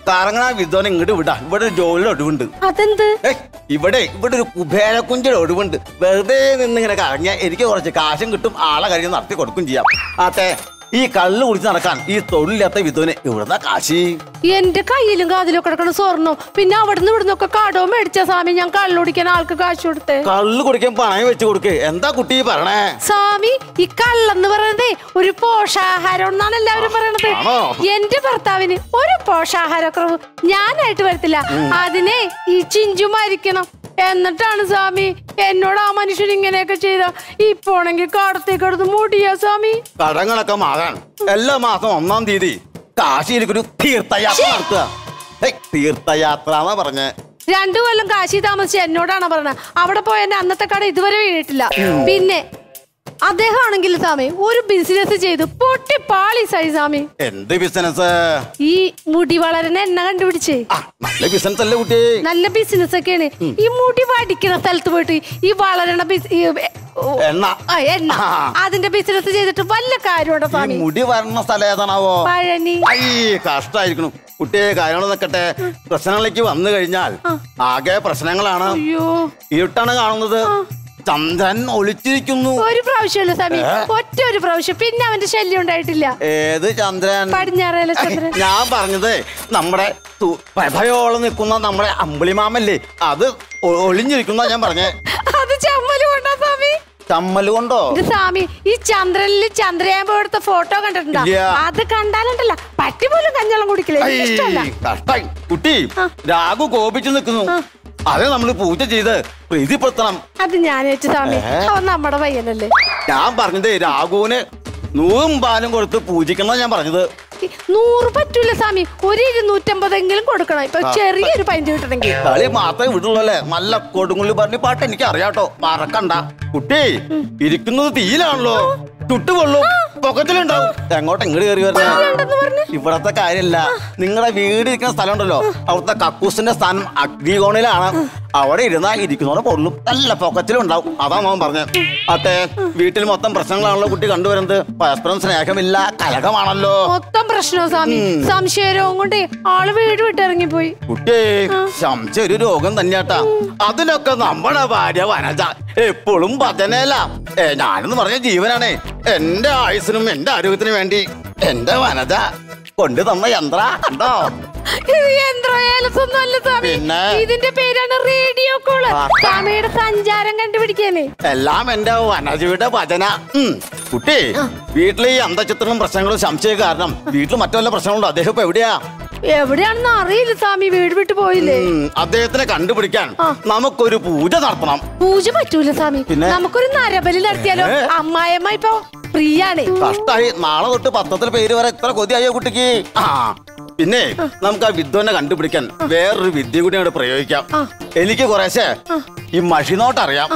കറങ്ങണ വിദ്വാൻ ഇങ്ങോട്ട് വിടാ ഇവിടെ ഒരു ജോലിയുടെ ഒഴിവുണ്ട് അതെന്ത് ഏയ്, ഇവിടെ ഇവിടെ ഒരു കുബേരക്കുഞ്ചിയുടെ ഒഴിവുണ്ട് വെറുതെ നിന്ന് ഇങ്ങനെ കറങ്ങിയ എനിക്ക് കുറച്ച് കാശും കിട്ടും ആളെ കഴിഞ്ഞ് നടത്തി കൊടുക്കും ചെയ്യാം ആട്ടെ ഈ കള്ള് കുടിച്ച് നടക്കാൻ ഈ തൊഴിലില്ലാത്ത വിധുവിന് ഇവിടുന്ന കാശി എന്റെ കയ്യിലും കാതിലും കിടക്കണ സ്വർണ്ണം പിന്നെ അവിടുന്ന് ഇവിടുന്നൊക്കെ കടവും മേടിച്ച സ്വാമി ഞാൻ കള്ളുടിക്കാൻ ആൾക്ക് കാശ് കൊടുത്തേ കള്ള് കുടിക്കാൻ പണയം വെച്ച് കൊടുക്ക് എന്താ കുട്ടി പറയണേ സ്വാമി ഈ കള്ളെന്ന് പറയുന്നതേ ഒരു പോഷാഹാരം എന്നാണ് എല്ലാവരും പറയണത് ആണോ? എന്റെ ഭർത്താവിന് ഒരു പോഷാഹാരക്കുറവ് ഞാനായിട്ട് വരത്തില്ല അതിനെ ഈ ചിഞ്ചു മരിക്കണം എന്നിട്ടാണ് സ്വാമി എന്നോട് ആ മനുഷ്യൻ ഇങ്ങനെയൊക്കെ ചെയ്ത ഇപ്പോണെങ്കിൽ കാടത്തേക്ക് എടുത്ത് മൂടിയാ സ്വാമി കടങ്ങളൊക്കെ മാറാൻ എല്ലാ മാസം ഒന്നാം തീയതി കാശിയിലേക്കൊരു തീർത്ഥയാത്ര നടത്തുക ഏയ്, തീർത്ഥയാത്ര എന്നാ പറഞ്ഞേ രണ്ടു കൊല്ലം കാശി താമസിച്ച് എന്നോടാണ് പറഞ്ഞത് അവിടെ പോയ എന്റെ അന്നത്തെ കട ഇതുവരെ വീണിട്ടില്ല പിന്നെ അദ്ദേഹം ആണെങ്കിൽ സ്വാമി ഒരു ബിസിനസ് ചെയ്തു പൊട്ടി പാളി സൈ സ്വാമി എന്ത് ബിസിനസ് ഈ മുടി വളരണ എണ്ണ കണ്ടുപിടിച്ചേ നല്ല ബിസിനസ് അല്ലേ കുട്ടി നല്ല ബിസിനസ് ഒക്കെയാണ് ഈ മുടി വടിക്കുന്ന സ്ഥലത്ത് പോയിട്ട് ഈ വളരണ ബിസ്- ഈ, ഓ, എണ്ണ ആ, എണ്ണ ആ. അതിന്റെ ബിസിനസ് ചെയ്തിട്ട് വല്ല കാര്യമുണ്ടോ ഈ സ്വാമി മുടി വരണ സ്ഥലം ഏതാണാവോ പഴനി ഐ കഷ്ടായിരിക്കണം കുട്ടിയെ കാര്യങ്ങൾ നിൽക്കട്ടെ പ്രശ്നങ്ങളിലേക്ക് വന്നു കഴിഞ്ഞാൽ ആകെ പ്രശ്നങ്ങളാണ് അയ്യോ ഇരുട്ടാണ് കാണുന്നത് ചന്ദ്രൻ ഒളിച്ചിരിക്കുന്നു ഒരു പ്രാവശ്യമല്ല സ്വാമി ഏ? ഒറ്റ ഒരു പ്രാവശ്യം പിന്നെ അവന്റെ ശല്യം ഉണ്ടായിട്ടില്ല ഏത് ചന്ദ്രൻ പടിഞ്ഞാറേല ചന്ദ്രൻ ഞാൻ പറഞ്ഞത് നമ്മുടെ തു- പ്രഭയോളം നിൽക്കുന്ന നമ്മുടെ അമ്പിളിമാമല്ലേ അത് ഒ- ഒളിഞ്ഞിരിക്കുന്ന ഞാൻ പറഞ്ഞേ അത് ചമ്മല് കൊണ്ടാ സ്വാമി ചമ്മല് കൊണ്ടോ ഇത് സ്വാമി ഈ ചന്ദ്രനിൽ ചന്ദ്രയാൻ പോയെടുത്ത ഫോട്ടോ കണ്ടിട്ടുണ്ടോ ഇല്ല. അത് കണ്ടാലുണ്ടല്ല പട്ടി പോലും കഞ്ഞളം കുടിക്കില്ല ഐ, എനിക്ക് ഇഷ്ടമല്ല കഷ്ടായി കുട്ടി രാഘു കോപിച്ചു നിൽക്കുന്നു അത് നമ്മൾ പൂജ ചെയ്ത് പ്രീതിപ്പെടുത്തണം അത് ഞാൻ വെച്ച് സ്വാമി ഏ? അവൻ നമ്മുടെ പയ്യനല്ലേ ഞാൻ പറഞ്ഞത് രാഘുവിന് നൂറും പാലും കൊടുത്ത് പൂജിക്കണം ഞാൻ പറഞ്ഞത് ഈ നൂറ് പറ്റൂല സ്വാമി ഒരു ഇരുന്നൂറ്റമ്പതെങ്കിലും കൊടുക്കണം ഇപ്പൊ ആ. ചെറിയൊരു പൈൻറ്റ് കിട്ടണമെങ്കിൽ കളി മാത്രമേ വിടുള്ളൂ അല്ലേ നല്ല കൊടുങ്ങുള്ളി പറഞ്ഞ പാട്ട് എനിക്ക് അറിയാട്ടോ മറക്കണ്ട കുട്ടി ഇരിക്കുന്നത് തീയിലാണല്ലോ ചുട്ടുകൊള്ളും പൊക്കത്തിലുണ്ടാവും എങ്ങോട്ട് ഇങ്ങോട്ട് കയറി വരണേ ഇവിടത്തെ കാര്യമല്ല നിങ്ങളുടെ വീട് ഇരിക്കുന്ന സ്ഥലം ഉണ്ടല്ലോ അവിടുത്തെ കക്കൂസിന്റെ സ്ഥാനം അഗ്നികോണിലാണ് അവിടെ ഇരുന്നാ ഇരിക്കുന്നവരെ പൊള്ളും നല്ല പൊക്കത്തിലും ഉണ്ടാവും അതാ മോൻ പറഞ്ഞത് അതെ വീട്ടിൽ മൊത്തം പ്രശ്നങ്ങളാണല്ലോ കുട്ടി കണ്ടുവരുന്നത് പരസ്പരം സ്നേഹമില്ല കലകമാണല്ലോ മൊത്തം പ്രശ്നവും സ്വാമി സംശയരോഗം കൊണ്ട് ആള് വീട് വിട്ടിറങ്ങിപ്പോയി കുട്ടി ശംശ ഒരു രോഗം തന്നെയാട്ടാ അതിനൊക്കെ നമ്മുടെ ഭാര്യ വനജ എപ്പോഴും ഭജനയല്ല ഏ, ഞാനെന്ന് പറഞ്ഞ ജീവനാണേ എന്റെ ആയുസിനും എന്റെ ആരോഗ്യത്തിനും വേണ്ടി എന്റെ വനജ കൊണ്ടു തന്ന യന്ത്ര കണ്ടോ ഇത് യന്ത്രവേലസൊന്നും അല്ല സ്വാമി പിന്നെ? ഇതിന്റെ പേരാണ് റേഡിയോ കോള് ആ. സ്വാമിയുടെ സഞ്ചാരം കണ്ടുപിടിക്കാനേ എല്ലാം എന്റെ വനജയുടെ ഭജന ഉം. കുട്ടി വീട്ടിലെ ഈ അന്തചിത്രങ്ങളും പ്രശ്നങ്ങളും സംശയം കാരണം വീട്ടിൽ മറ്റു വല്ല പ്രശ്നങ്ങളുണ്ടോ അദ്ദേഹം ഇപ്പൊ എവിടെയാ എവിടെയാണെന്ന് അറിയില്ല സ്വാമി വീട് വിട്ടു പോയില്ലേ ഉം, അദ്ദേഹത്തിനെ കണ്ടുപിടിക്കാൻ നമുക്കൊരു പൂജ നടത്തണം പൂജ പറ്റൂല സ്വാമി പിന്നെ? നമുക്കൊരു നരബലി നടത്തിയാലോ ഏ? അമ്മായിയമ്മ ഇപ്പൊ ഫ്രീ ആണ് കഷ്ടായി നാളെ തൊട്ട് പത്രത്തിൽ പേര് വരെ ഇത്ര കൊതിയായോ കുട്ടിക്ക് ആ പിന്നെ നമുക്ക് ആ വിദ്വനെ കണ്ടുപിടിക്കാൻ വേറൊരു വിദ്യ കൂടി അങ്ങോട്ട് പ്രയോഗിക്കാം എനിക്ക് കുറേശ്ശെ ഈ മഷിനോട്ട് അറിയാം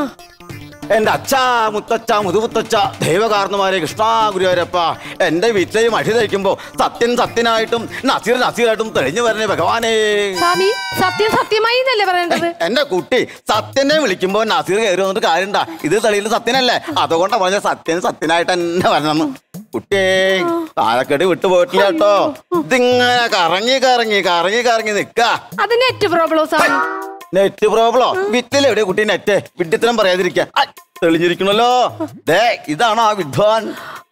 എന്റെ അച്ഛ മുത്തച്ഛ മുതുമുത്തച്ഛ ദൈവകാരണമാരെ കൃഷ്ണ ഗുരുവായൂരപ്പ എന്റെ വീട്ടിലെ ഈ മഷി തയ്ക്കുമ്പോ സത്യൻ സത്യനായിട്ടും നസീർ നസീറായിട്ടും തെളിഞ്ഞു വരണേ ഭഗവാനേ സ്വാമി സത്യം സത്യമായി എന്നല്ലേ പറയേണ്ടത് എന്റെ കുട്ടി സത്യനെ വിളിക്കുമ്പോ നസീർ കയറി വന്നിട്ട് കാര്യണ്ടാ ഇത് തെളിയിൽ സത്യനല്ലേ അതുകൊണ്ടാ പറഞ്ഞ സത്യൻ സത്യനായിട്ട് തന്നെ വരണം കുട്ടിയെ താഴെക്കടി വിട്ടുപോയിട്ടില്ല കേട്ടോ ഇതിങ്ങനെ കറങ്ങി കറങ്ങി കറങ്ങി കറങ്ങി നിക്ക അത് നെറ്റ് പ്രോബ്ലം സ്വാമി നെറ്റ് പ്രോബ്ലോ വിറ്റിൽ എവിടെ കുട്ടി നെറ്റ് വിഡ്ഢിത്തരം പറയാതിരിക്ക ഐ, തെളിഞ്ഞിരിക്കണല്ലോ ദേ ഇതാണോ ആ വിദ്വാൻ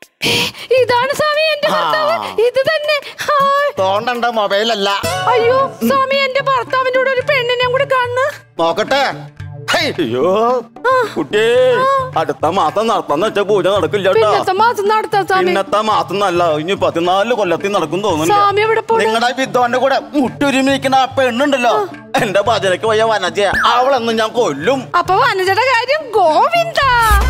ഇതാണ് സ്വാമി എന്റെ ഭർത്താവ് ഇത് തന്നെ ഹായ്. തോണ്ടണ്ട മൊബൈലല്ല അയ്യോ സ്വാമി എന്റെ ഭർത്താവിന്റെ കൂടെ ഒരു പെണ്ണിനെ കൂടെ കാണുന്നു നോക്കട്ടെ ഹൈ, അയ്യോ കുട്ടിയെ അടുത്ത മാസം നടത്താന്ന് വെച്ച പൂജ നടക്കില്ല കേട്ടോ പിന്നത്തെ മാസം നടത്താം സ്വാമി പിന്നത്തെ മാസം നല്ല ഇനി പതിനാല് കൊല്ലത്തിൽ നടക്കും സ്വാമി എവിടെ തോന്നുന്നു നിങ്ങളുടെ വിദ്വാന്റെ കൂടെ മുട്ടുരുമിരിക്കുന്ന ആ പെണ്ണുണ്ടല്ലോ എന്റെ ഭജനക്ക് പോയ വനജയ അവളെന്ന് ഞാൻ കൊല്ലും അപ്പൊ വനജയുടെ കാര്യം ഗോവിന്ദ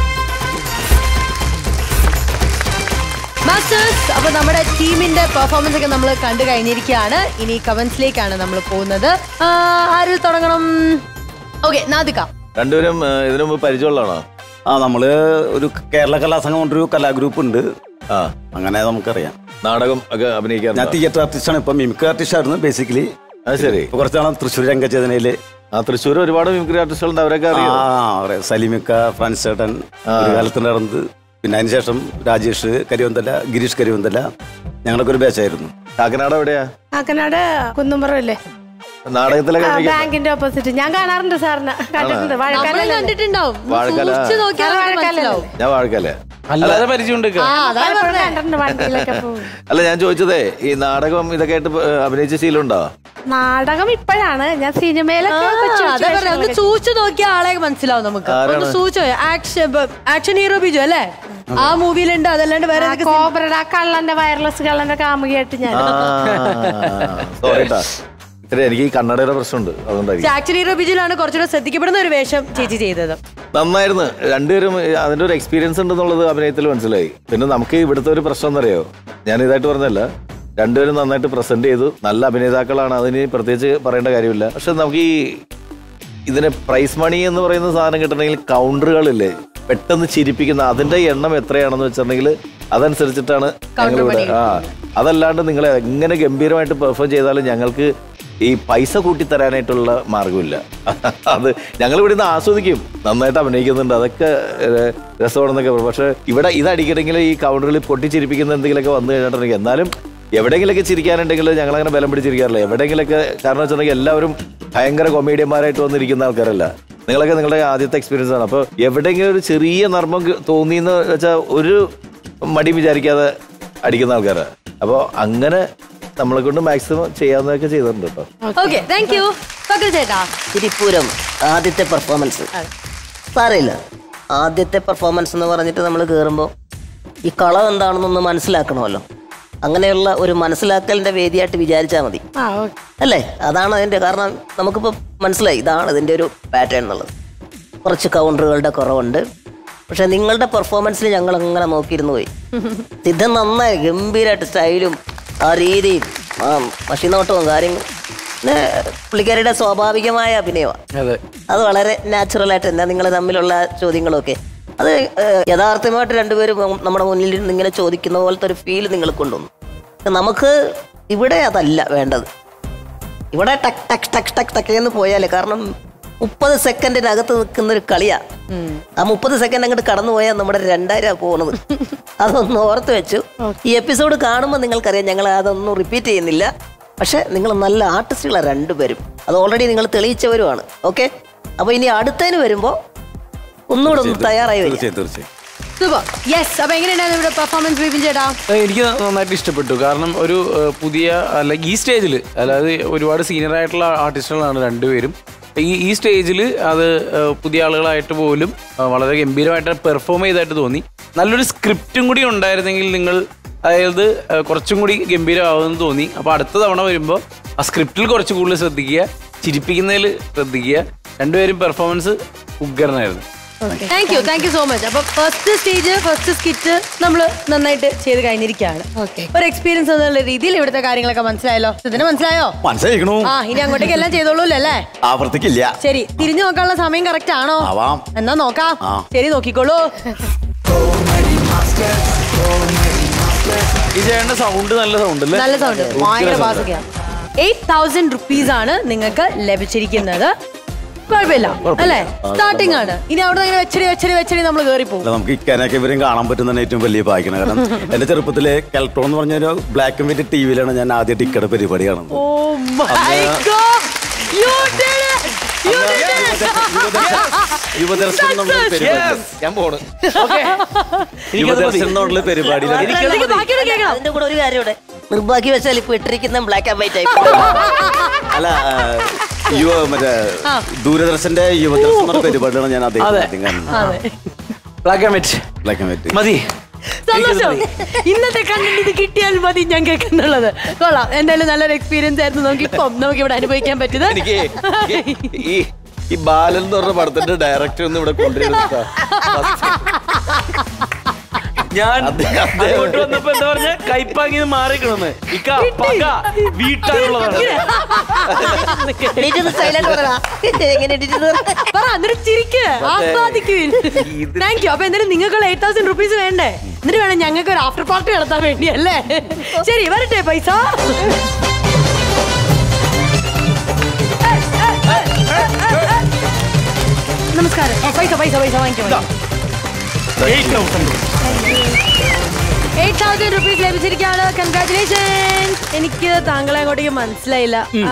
മാസ്റ്റേഴ്സ് അപ്പൊ നമ്മുടെ ടീമിന്റെ പെർഫോമൻസ് ഒക്കെ നമ്മൾ കണ്ടു കഴിഞ്ഞിരിക്കുകയാണ് ഇനി കമന്റ്സിലേക്കാണ് നമ്മൾ പോകുന്നത് ആ, ആര് തുടങ്ങണം ഓക്കെ നാദിക രണ്ടുപേരും ഏ, ഇതിനു മുമ്പ് പരിചയമുള്ളതാണോ ആ നമ്മള് ഒരു കേരള കലാസംഘം കൊണ്ടൊരു കലാഗ്രൂപ്പ് ഉണ്ട് ആ അങ്ങനെ നമുക്കറിയാം നാടകം ഒക്കെ ഞാൻ അഭിനയിക്കാറുണ്ട് തിയേറ്റർ ആർട്ടിസ്റ്റാണ് ഇപ്പൊ മിമിക്രി ആർട്ടിസ്റ്റ് ആയിരുന്നു ബേസിക്കലി അത് ശരി കുറച്ചാണ് തൃശ്ശൂർ രംഗചേതനയില് ആ തൃശ്ശൂർ ഒരുപാട് മിമിക്രി ആർട്ടിസ്റ്റുകളുണ്ട് അവരൊക്കെ അറിയാം ആ സലിമിക്ക ഫ്രാൻസ് ചേട്ടൻ ഒരു കാലത്ത് നടന്നത് പിന്നെ അതിനുശേഷം രാജേഷ് കരിവന്തല ഗിരീഷ് കരിവന്തല ഞങ്ങളൊക്കെ ഒരു ബാച്ചായിരുന്നു കാക്കനാട് എവിടെയാ കാക്കനാട് കുന്നുംപുറമല്ലേ നാടകത്തിലൊക്കെ ആ, അഭിനയിക്കാൻ- ബാങ്കിന്റെ ഓപ്പോസിറ്റ് ഞാൻ കാണാറുണ്ട് സാറിന് കണ്ടിട്ടുണ്ട് നമ്മള് വാഴക്കാലല്ലേ? കണ്ടിട്ടുണ്ടാവും വാഴക്കാല. സൂക്ഷിച്ച് നോക്കിയാൽ സാറ് നമുക്ക് വാഴക്കാലല്ലേ? മനസ്സിലാവും ഞാൻ വാഴക്കല്ലേ അല്ലാതെ പരിചയമുണ്ട് ആ അതാ സാറ് പറഞ്ഞേ കണ്ടിട്ടുണ്ട് വണ്ടിയിലൊക്കെ പോകും അല്ല ഞാൻ ചോദിച്ചതേ ഈ നാടകം ഇതൊക്കെ ആയിട്ട് ഏ, അഭിനയിച്ച ശീലമുണ്ടോ നാടകം ഇപ്പോഴാണ് ഞാൻ സിനിമയിലൊക്കെ കൊച്ചു കൊച്ചു അതാ പറഞ്ഞെ, ഒന്ന് വേഷങ്ങളൊക്കെ സൂക്ഷിച്ചു നോക്കിയ ആളെ മനസ്സിലാവും നമുക്ക് ആരാണ്? ഒന്ന് സൂക്ഷിച്ചു ആക്ഷൻ ആക്ഷൻ ഹീറോ ബിജു അല്ലേ ആ മൂവിയിലുണ്ട് അതല്ലാണ്ട് വേറെ ആ ഏതൊക്കെ സിനിമ- കോബ്രയുടെ ആ കള്ളന്റെ വയർലെസ് കള്ളന്റെ കാമുകയായിട്ട് ഞാൻ സോറി ട്ടാ ഇത്ര എനിക്ക് ഈ കണ്ണടയുടെ പ്രശ്നമുണ്ട് അതുകൊണ്ടായിരിക്കും ആക്ഷൻ ഹീറോ ബിജുലാണ് കുറച്ചുകൂടെ ശ്രദ്ധിക്കപ്പെടുന്ന ഒരു വേഷം ചേച്ചി ചെയ്തത് നന്നായിരുന്നു രണ്ടുപേരും ഏ, അതിന്റെ ഒരു എക്സ്പീരിയൻസ് ഉണ്ടെന്നുള്ളത് അഭിനയത്തിൽ മനസ്സിലായി പിന്നെ നമുക്ക് ഇവിടുത്തെ ഒരു പ്രശ്നം എന്നറിയോ ഞാൻ ഇതായിട്ട് പറഞ്ഞല്ല രണ്ടുപേരും നന്നായിട്ട് പ്രസന്റ് ചെയ്തു നല്ല അഭിനേതാക്കളാണ് അതിന് പ്രത്യേകിച്ച് പറയേണ്ട കാര്യമില്ല പക്ഷെ നമുക്ക് ഈ ഇതിന് പ്രൈസ് മണി എന്ന് പറയുന്ന സാധനം കിട്ടണമെങ്കിൽ കൗണ്ടറുകളില്ലേ പെട്ടെന്ന് ചിരിപ്പിക്കുന്ന അതിന്റെ എണ്ണം എത്രയാണെന്ന് വെച്ചിട്ടുണ്ടെങ്കിൽ അതനുസരിച്ചിട്ടാണ് ഞങ്ങൾ ഇവിടെ ആ അതല്ലാണ്ട് നിങ്ങൾ എങ്ങനെ ഗംഭീരമായിട്ട് പെർഫോം ചെയ്താലും ഞങ്ങൾക്ക് ഈ പൈസ കൂട്ടി തരാനായിട്ടുള്ള മാർഗമില്ല അത് ഞങ്ങൾ ഇവിടെ നിന്ന് ആസ്വദിക്കും നന്നായിട്ട് അഭിനയിക്കുന്നുണ്ട് അതൊക്കെ ഏഹ്, രസമാണെന്നൊക്കെ പറയും പക്ഷെ ഇവിടെ ഇത് അടിക്കണമെങ്കിൽ ഈ കൗണ്ടറിൽ പൊട്ടിച്ചിരിപ്പിക്കുന്ന എന്തെങ്കിലുമൊക്കെ വന്നു കഴിഞ്ഞിട്ടുണ്ടെങ്കിൽ എന്നാലും എവിടെയെങ്കിലൊക്കെ ചിരിക്കാനുണ്ടെങ്കിൽ ഞങ്ങൾ അങ്ങനെ ബലം പിടിച്ചിരിക്കാറില്ല എവിടെയെങ്കിലൊക്കെ കാരണം വെച്ചിട്ടുണ്ടെങ്കിൽ എല്ലാവരും ഭയങ്കര കൊമേഡിയന്മാരായിട്ട് വന്നിരിക്കുന്ന ആൾക്കാരല്ല നിങ്ങളൊക്കെ നിങ്ങളുടെ ആദ്യത്തെ എക്സ്പീരിയൻസ് ആണ് അപ്പോൾ എവിടെയെങ്കിലും ഒരു ചെറിയ നർമ്മം തോന്നിയെന്ന് വെച്ചാൽ ഒരു മടി വിചാരിക്കാതെ അടിക്കുന്ന ആൾക്കാരാണ് അപ്പോൾ അങ്ങനെ നമ്മളെ കൊണ്ട് മാക്സിമം ചെയ്യാവുന്നതൊക്കെ ചെയ്തിട്ടുണ്ട് കേട്ടോ ഓക്കെ താങ്ക് യു പകൽ ചേട്ടാ തിരുപ്പൂരം ആദ്യത്തെ പെർഫോമൻസ് സാരമില്ല ആദ്യത്തെ പെർഫോമൻസ് എന്ന് പറഞ്ഞിട്ട് നമ്മൾ കയറുമ്പോൾ ഈ കളം എന്താണെന്നൊന്ന് മനസ്സിലാക്കണമല്ലോ അങ്ങനെയുള്ള ഒരു മനസ്സിലാക്കലിന്റെ വേദിയായിട്ട് വിചാരിച്ചാൽ മതി ആ ഓക്കെ അല്ലേ അതാണ് അതിന്റെ കാരണം നമുക്കിപ്പോൾ മനസ്സിലായി ഇതാണ് ഇതിന്റെ ഒരു പാറ്റേൺ എന്നുള്ളത് കുറച്ച് കൗണ്ടറുകളുടെ കുറവുണ്ട് പക്ഷെ നിങ്ങളുടെ പെർഫോമൻസിൽ ഞങ്ങൾ അങ്ങനെ നോക്കിയിരുന്നു പോയി സിദ്ധൻ നന്നായി ഗംഭീരമായിട്ട് സ്റ്റൈലും ആ രീതിയും ആ മഷിനോട്ടവും കാര്യങ്ങളും പിന്നെ പുള്ളിക്കാരിയുടെ സ്വാഭാവികമായ അഭിനയമാണ് അതെ അത് വളരെ നാച്ചുറലായിട്ട് തന്നെ നിങ്ങൾ തമ്മിലുള്ള ചോദ്യങ്ങളൊക്കെ അത് ഏഹ്, യഥാർത്ഥമായിട്ട് രണ്ടുപേരും നമ്മുടെ മുന്നിൽ നിന്ന് ഇങ്ങനെ ചോദിക്കുന്ന പോലത്തെ ഒരു ഫീൽ നിങ്ങൾ കൊണ്ടുവന്നു പക്ഷെ നമുക്ക് ഇവിടെ അതല്ല വേണ്ടത് ഇവിടെ ടക്ക് ടക്ക് ടക്ക് ടക്ക് ടക്ക് എന്ന് പോയാലേ കാരണം മുപ്പത് സെക്കൻഡിനകത്ത് നിൽക്കുന്ന ഒരു കളിയാ ആ മുപ്പത് സെക്കൻഡ് അങ്ങോട്ട് കടന്നു പോയാൽ നമ്മുടെ രണ്ടായിരം പോകുന്നത് അതൊന്ന് ഓർത്ത് വെച്ചു ഈ എപ്പിസോഡ് കാണുമ്പോൾ നിങ്ങൾക്കറിയാം ഞങ്ങൾ അതൊന്നും റിപ്പീറ്റ് ചെയ്യുന്നില്ല പക്ഷെ നിങ്ങൾ നല്ല ആർട്ടിസ്റ്റുകളാണ് രണ്ടുപേരും അത് ഓൾറെഡി നിങ്ങൾ തെളിയിച്ചവരുമാണ് ഓക്കെ അപ്പോൾ ഇനി അടുത്തതിന് വരുമ്പോൾ ഒന്നുകൂടെ ഒന്ന് തയ്യാറായി വരിക തീർച്ചയായും തീർച്ചയായും സൂപ്പർ യെസ് അപ്പൊ എങ്ങനെയുണ്ടായിരുന്നു ഇവിടെ പെർഫോമൻസ് ബിപിൻ ചേട്ടാ ഏഹ് എനിക്ക് നന്നായിട്ട് ഇഷ്ടപ്പെട്ടു കാരണം ഒരു ഏഹ് പുതിയ അല്ല ഈ സ്റ്റേജിൽ അതായത് ഒരുപാട് സീനിയർ ആയിട്ടുള്ള ആർട്ടിസ്റ്റുകളാണ് രണ്ടുപേരും ഈ ഈ സ്റ്റേജിൽ അത് ഏഹ് പുതിയ ആളുകളായിട്ട് പോലും ഏഹ് വളരെ ഗംഭീരമായിട്ട് പെർഫോം ചെയ്തായിട്ട് തോന്നി നല്ലൊരു സ്ക്രിപ്റ്റും കൂടി ഉണ്ടായിരുന്നെങ്കിൽ നിങ്ങൾ അതായത് ഏഹ് കുറച്ചും കൂടി ഗംഭീരമാവുമെന്ന് തോന്നി അപ്പോൾ അടുത്ത തവണ വരുമ്പോൾ ആ സ്ക്രിപ്റ്റിൽ കുറച്ച് കൂടുതൽ ശ്രദ്ധിക്കുക ചിരിപ്പിക്കുന്നതിൽ ശ്രദ്ധിക്കുക രണ്ടുപേരും പെർഫോമൻസ് ഉഗ്രനായിരുന്നു thank you thank you so much അപ്പൊ ഫസ്റ്റ് സ്റ്റേജ് ഫസ്റ്റ് സ്കിറ്റ് നമ്മൾ നന്നായിട്ട് ചെയ്ത് കഴിഞ്ഞിരിക്കുകയാണ് ഒരു എക്സ്പീരിയൻസ് എന്നുള്ള രീതിയിൽ ഇവിടുത്തെ കാര്യങ്ങളൊക്കെ മനസ്സിലായല്ലോ ഇതിന് മനസ്സിലായോ മനസ്സിലായിക്കണു ആ ഇനി അങ്ങോട്ടേക്ക് എല്ലാം ചെയ്തോളൂ അല്ലേ ആവർത്തിക്കില്ല ശരി തിരിഞ്ഞു നോക്കാനുള്ള സമയം കറക്റ്റ് ആണോ ആവാം എന്നാ നോക്കാം ആ. ശരി നോക്കിക്കോളൂ ഈ ചേട്ടന്റെ സൗണ്ട് നല്ല സൗണ്ട് അല്ലേ നല്ല സൗണ്ട് ഭയങ്കര ബാസിക്കാണ് എയ്റ്റ് തൗസൻഡ് റുപ്പീസ് ആണ് നിങ്ങൾക്ക് ലഭിച്ചിരിക്കുന്നത് കുഴപ്പമില്ല അല്ലേ സ്റ്റാർട്ടിംഗ് ആണ് ഇനി അവിടെ ഇങ്ങനെ വെച്ചടി വെച്ചടി വെച്ചടി നമ്മൾ കയറി പോകും അല്ല നമുക്ക് ഇക്കാനൊക്കെ ഇവരും കാണാൻ പറ്റുന്നതാണ് ഏറ്റവും വലിയ ഭാഗ്യം കാരണം എന്റെ ചെറുപ്പത്തിലെ കെൽട്രോൺ എന്ന് പറഞ്ഞ ഒരു ബ്ലാക്ക് ആൻഡ് വൈറ്റ് ടി വിയിലാണ് ഞാൻ ആദ്യം ടിക്കറ്റ് പരിപാടി കാണുന്നത് oh my god you did it you did it Yuvadarshan എന്നുള്ള പരിപാടി ഞാൻ പോണ് യുവദർശൻ എന്നുള്ള പരിപാടിയിൽ എനിക്ക് ബാക്കിയോട് കേൾക്കണം അതിന്റെ കൂടെ ഒരു കാര്യം ഇവിടെ നിർഭാഗ്യവശാൽ ഇപ്പൊ ഇട്ടിരിക്കുന്ന ബ്ലാക്ക് ആൻഡ് വൈറ്റ് ആയി അല്ല ആ, യുവ മറ്റേ ദൂരദർശന്റെ യുവദർശൻ എന്നുള്ള പരിപാടിയാണ് ഞാൻ ആദ്യം അതെ. ആദ്യം കാണുന്നത് അതെ black and white black and white മതി സന്തോഷം ഇന്നത്തെ കണ്ടന്റ് ഇത് കിട്ടിയാൽ മതി ഞാൻ കേൾക്കുന്നുള്ളത് കൊള്ളാം എന്തായാലും നല്ലൊരു എക്സ്പീരിയൻസ് ആയിരുന്നു നമുക്ക് ഇപ്പം നമുക്ക് ഇവിടെ അനുഭവിക്കാൻ പറ്റിയത് എനിക്ക് ഈ ഈ ബാലൻ എന്ന് പറഞ്ഞ പടത്തിന്റെ ഡയറക്ടർ ഒന്ന് ഇവിടെ കൊണ്ടുവരുന്ന ഞാൻ അദ്ദേഹം- അങ്ങോട്ട് വന്നപ്പോ എന്താ പറഞ്ഞ കൈപ്പാങ്ങി മാറിക്കണമെന്ന് ഇക്ക പക വീട്ടാനുള്ളതാണ് സൈലന്റ് പറ എങ്ങനെ എഡിറ്റ് പറ എന്നിട്ട് ചിരിക്ക് ആസ്വാദിക്കുവിൻ താങ്ക് യു അപ്പൊ എന്തായാലും നിങ്ങൾക്ക് എയ്റ്റ് തൗസൻഡ് റുപ്പീസ് വേണ്ടേ എന്നിട്ട് വേണം ഞങ്ങൾക്ക് ഒരു ആഫ്റ്റർ പാർട്ടി നടത്താൻ വേണ്ടി അല്ലേ ശരി വരട്ടെ പൈസ നമസ്കാരം പൈസ പൈസ പൈസ വാങ്ങിക്കോ വാങ്ങിക്കോ. Eight thousand eight thousand rupees ലഭിച്ചിരിക്കുകയാണ് കൺഗ്രാറ്റുലേഷൻസ് എനിക്ക് താങ്കളെ അങ്ങോട്ടേക്ക് മനസ്സിലായില്ല ആ,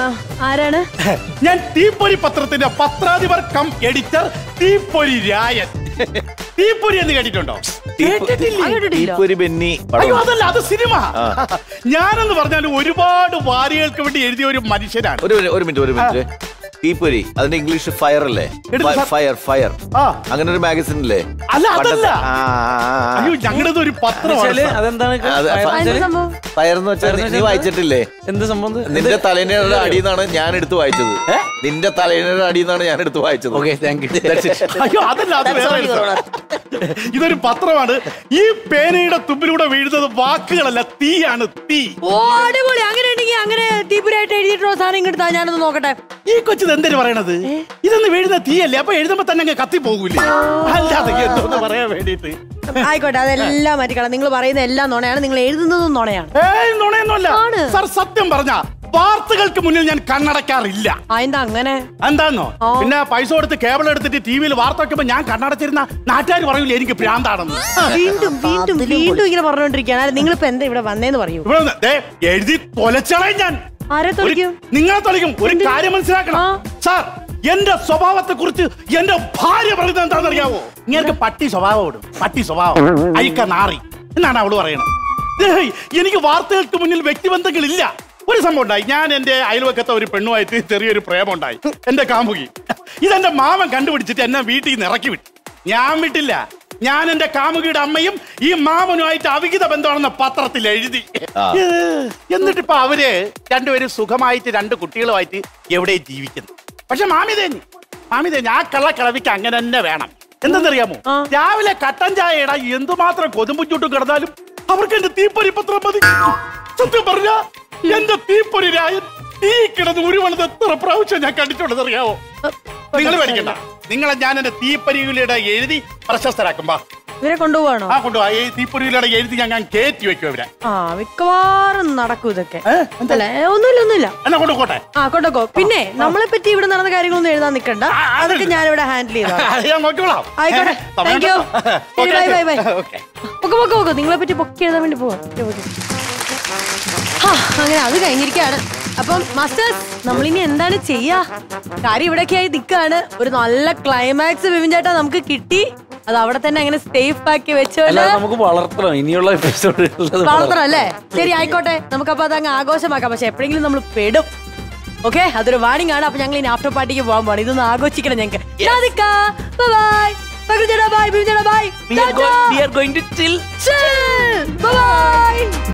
ആരാണ് ഞാൻ തീപ്പൊരി പത്രത്തിന്റെ പത്രാധിപർ കം എഡിറ്റർ തീപ്പൊരി രായൻ തീപ്പൊരി എന്ന് കേട്ടിട്ടുണ്ടോ കേട്ടിട്ടില്ലേ തീപ്പൊരി ബെന്നി അയ്യോ പടം അതല്ല അത് സിനിമ ആ. ഞാനെന്ന് പറഞ്ഞാൽ ഒരുപാട് വാരികൾക്ക് വേണ്ടി എഴുതിയ ഒരു മനുഷ്യനാണ് ഒരു ഒരു മിനിറ്റ് ഒരു മിനിറ്റ് തീപ്പൊരി അതിന്റെ ഇംഗ്ലീഷ് ഫയർ അല്ലേ എടുത്ത് സാർ. ഫയർ ഫയർ ആ. അങ്ങനെ ഒരു മാഗസിൻ അല്ലേ അല്ല അതല്ല പണ്ടത്തെ- ആ, ആ, ആ. അയ്യോ ഞങ്ങളുടേത് ഒരു പത്രമാണ് സാർ. അതെന്താണ് അത് ഫയർ ഫ- വെച്ചാല്? സംഭവം ഫയർ എന്ന് വെച്ചാൽ നീ- നീ വായിച്ചിട്ടില്ലേ എന്ത് സംഭവം ഇത്? നിന്റെ തലേനയുടെ അടിയെന്നാണ് ഞാൻ എടുത്ത് വായിച്ചത് നിന്റെ തലേനയുടെ അടിയെന്നാണ് ഞാൻ എടുത്ത് വായിച്ചത് ഓക്കെ താങ്ക് യു അയ്യോ അതല്ല അത് That's വേറെ all ഒരു your സാർ. ഇതൊരു പത്രമാണ് ഈ പേനയുടെ തുമ്പിലൂടെ വീഴുന്നത് വാക്കുകളല്ല തീയാണ് തീ ഓ അടിപൊളി അങ്ങനെ ഉണ്ടെങ്കിൽ അങ്ങനെ തീപുരായിട്ട് എഴുതിയിട്ടുള്ള സാധനം ഇങ്ങോട്ട് താ ഞാനൊന്ന് നോക്കട്ടെ ഈ കൊച്ചിത് എന്തിനു പറയണത് ഇതൊന്ന് വീഴുന്ന തീയല്ലേ അപ്പൊ എഴുതുമ്പോ തന്നെ അങ്ങ് കത്തി പോകൂലേ അല്ലാതെ എന്തോന്ന് പറയാൻ വേണ്ടിട്ട് ആയിക്കോട്ടെ അതെല്ലാം മാറ്റിക്കളാം നിങ്ങൾ പറയുന്ന എല്ലാം നുണയാണ് നിങ്ങൾ എഴുതുന്നതും നുണയാണ് ഏയ് നുണയൊന്നുമല്ല ആണ്. സാർ സത്യം പറഞ്ഞ വാർത്തകൾക്ക് മുന്നിൽ ഞാൻ കണ്ണടക്കാറില്ല അതെന്താ അങ്ങനെ എന്താന്നോ ആ. പിന്നെ പൈസ കൊടുത്ത് കേബിൾ എടുത്തിട്ട് ടി വിയിൽ വാർത്ത വെക്കുമ്പോ ഞാൻ കണ്ണടച്ചിരുന്ന നാട്ടുകാർ പറയൂലേ എനിക്ക് ഭ്രാന്താണെന്ന് വീണ്ടും വീണ്ടും വീണ്ടും ഇങ്ങനെ പറഞ്ഞുകൊണ്ടിരിക്കുകയാണ് നിങ്ങളിപ്പോ എന്താ ഇവിടെ വന്നേന്ന് പറയൂ ഇവിടെ വന്ന് ദേ, എഴുതി തൊലച്ചളയും ഞാൻ ആരെ ഒരു- തൊളിക്കും നിങ്ങളെ തൊളിക്കും ഒരു കാര്യം മനസ്സിലാക്കണം ആ. സാർ എന്റെ സ്വഭാവത്തെ കുറിച്ച് എന്റെ ഭാര്യ പറയുന്നത് എന്താണെന്നറിയാവോ ഇങ്ങനെ പട്ടി സ്വഭാവം ഇടും പട്ടി സ്വഭാവം അയക്ക നാറി എന്നാണ് അവള് പറയണത് ഏയ്, എനിക്ക് വാർത്തകൾക്ക് മുന്നിൽ വ്യക്തിബന്ധങ്ങളില്ല ഒരു സംഭവം ഉണ്ടായി ഞാൻ എന്റെ അയൽവക്കത്തെ ഒരു പെണ്ണുമായിട്ട് ചെറിയൊരു പ്രേമം ഉണ്ടായി എന്റെ കാമുകി ഇതെന്റെ മാമൻ കണ്ടുപിടിച്ചിട്ട് എന്നെ വീട്ടിൽ നിന്ന് ഇറക്കി വിട്ടു ഞാൻ വിട്ടില്ല ഞാൻ എന്റെ കാമുകിയുടെ അമ്മയും ഈ മാമനുമായിട്ട് അവിഹിത ബന്ധമാണെന്ന് പത്രത്തിൽ എഴുതി ഏ, എന്നിട്ടിപ്പോ അവര് രണ്ടുപേരും സുഖമായിട്ട് രണ്ട് കുട്ടികളുമായിട്ട് എവിടെ ജീവിക്കുന്നു പക്ഷെ മാമി തേഞ്ഞു മാമി തേഞ്ഞു ആ കള്ളക്കിളവിക്ക് അങ്ങനെ തന്നെ വേണം എന്തെന്നറിയാമോ രാവിലെ കട്ടൻ ചായ ഇടാൻ എന്തുമാത്രം കൊതുമ്പുചൂട്ടും കിടന്നാലും അവർക്ക് എന്റെ തീപ്പൊരി പത്രം മതി സത്യം പറഞ്ഞ എന്റെ തീപ്പൊരി രായൻ തീ കിടന്ന് ഉരുവണത് എത്ര പ്രാവശ്യം ഞാൻ കണ്ടിട്ടുള്ളത് അറിയാവോ നിങ്ങൾ പഠിക്കണ്ട നിങ്ങളെ ഞാൻ എന്റെ തീപ്പൊരിയിലൂടെ എഴുതി പ്രശസ്തരാക്കുമ്പോ ഇവരെ കൊണ്ടുപോവാണോ ആ കൊണ്ടുപോവാ ഈ തീപ്പൊരിയിലൂടെ എഴുതി ഞാൻ ഞാൻ കയറ്റി വെക്കും ഇവരെ ആ മിക്കവാറും നടക്കും ഇതൊക്കെ അല്ല ഏ, ഒന്നുമില്ല ഒന്നുമില്ല എന്നാ കൊണ്ടുപോട്ടെ ആ കൊണ്ടോക്കോ പിന്നെ നമ്മളെ പറ്റി ഇവിടെ നടന്ന കാര്യങ്ങളൊന്നും എഴുതാൻ നിൽക്കണ്ട അതൊക്കെ ഞാനിവിടെ ഹാൻഡിൽ ചെയ്തോ അത് ഞാൻ നോക്കിക്കോളാം ആയിക്കോട്ടെ സമയം thank you okay, bye bye bye okay. പൊക്കെ പൊക്കെ പൊക്കെ നിങ്ങളെ പറ്റി പൊക്കി എഴുതാൻ വേണ്ടി പോവാം ഹാ, അങ്ങനെ അത് കഴിഞ്ഞിരിക്കുകയാണ് അപ്പം മാസ്റ്റേഴ്സ് നമ്മളിനി എന്താണ് ചെയ്യാ കാര്യം ഇവിടെയൊക്കെ ആയി നിൽക്കാണ് ഒരു നല്ല ക്ലൈമാക്സ് ബിബിൻ ചേട്ടാ നമുക്ക് കിട്ടി അത് അവിടെ തന്നെ അങ്ങനെ സേഫ് ആക്കി വെച്ചോണ്ട് അല്ലാതെ നമുക്ക് വളർത്തണം ഇനിയുള്ള എപ്പിസോഡ് വളർത്തണം അല്ലേ ശരി ആയിക്കോട്ടെ നമുക്കപ്പോ അതങ്ങ് ആഘോഷമാക്കാം പക്ഷെ എപ്പോഴെങ്കിലും നമ്മൾ പെടും ഓക്കെ അതൊരു വാണിംഗ് ആണ് അപ്പൊ ഞങ്ങൾ ഇനി ആഫ്റ്റർ പാർട്ടിക്ക് പോകാൻ പോകണം ഇതൊന്ന് ആഘോഷിക്കണം ഞങ്ങൾക്ക് bye bye bye bye We are going- we are going to chill. By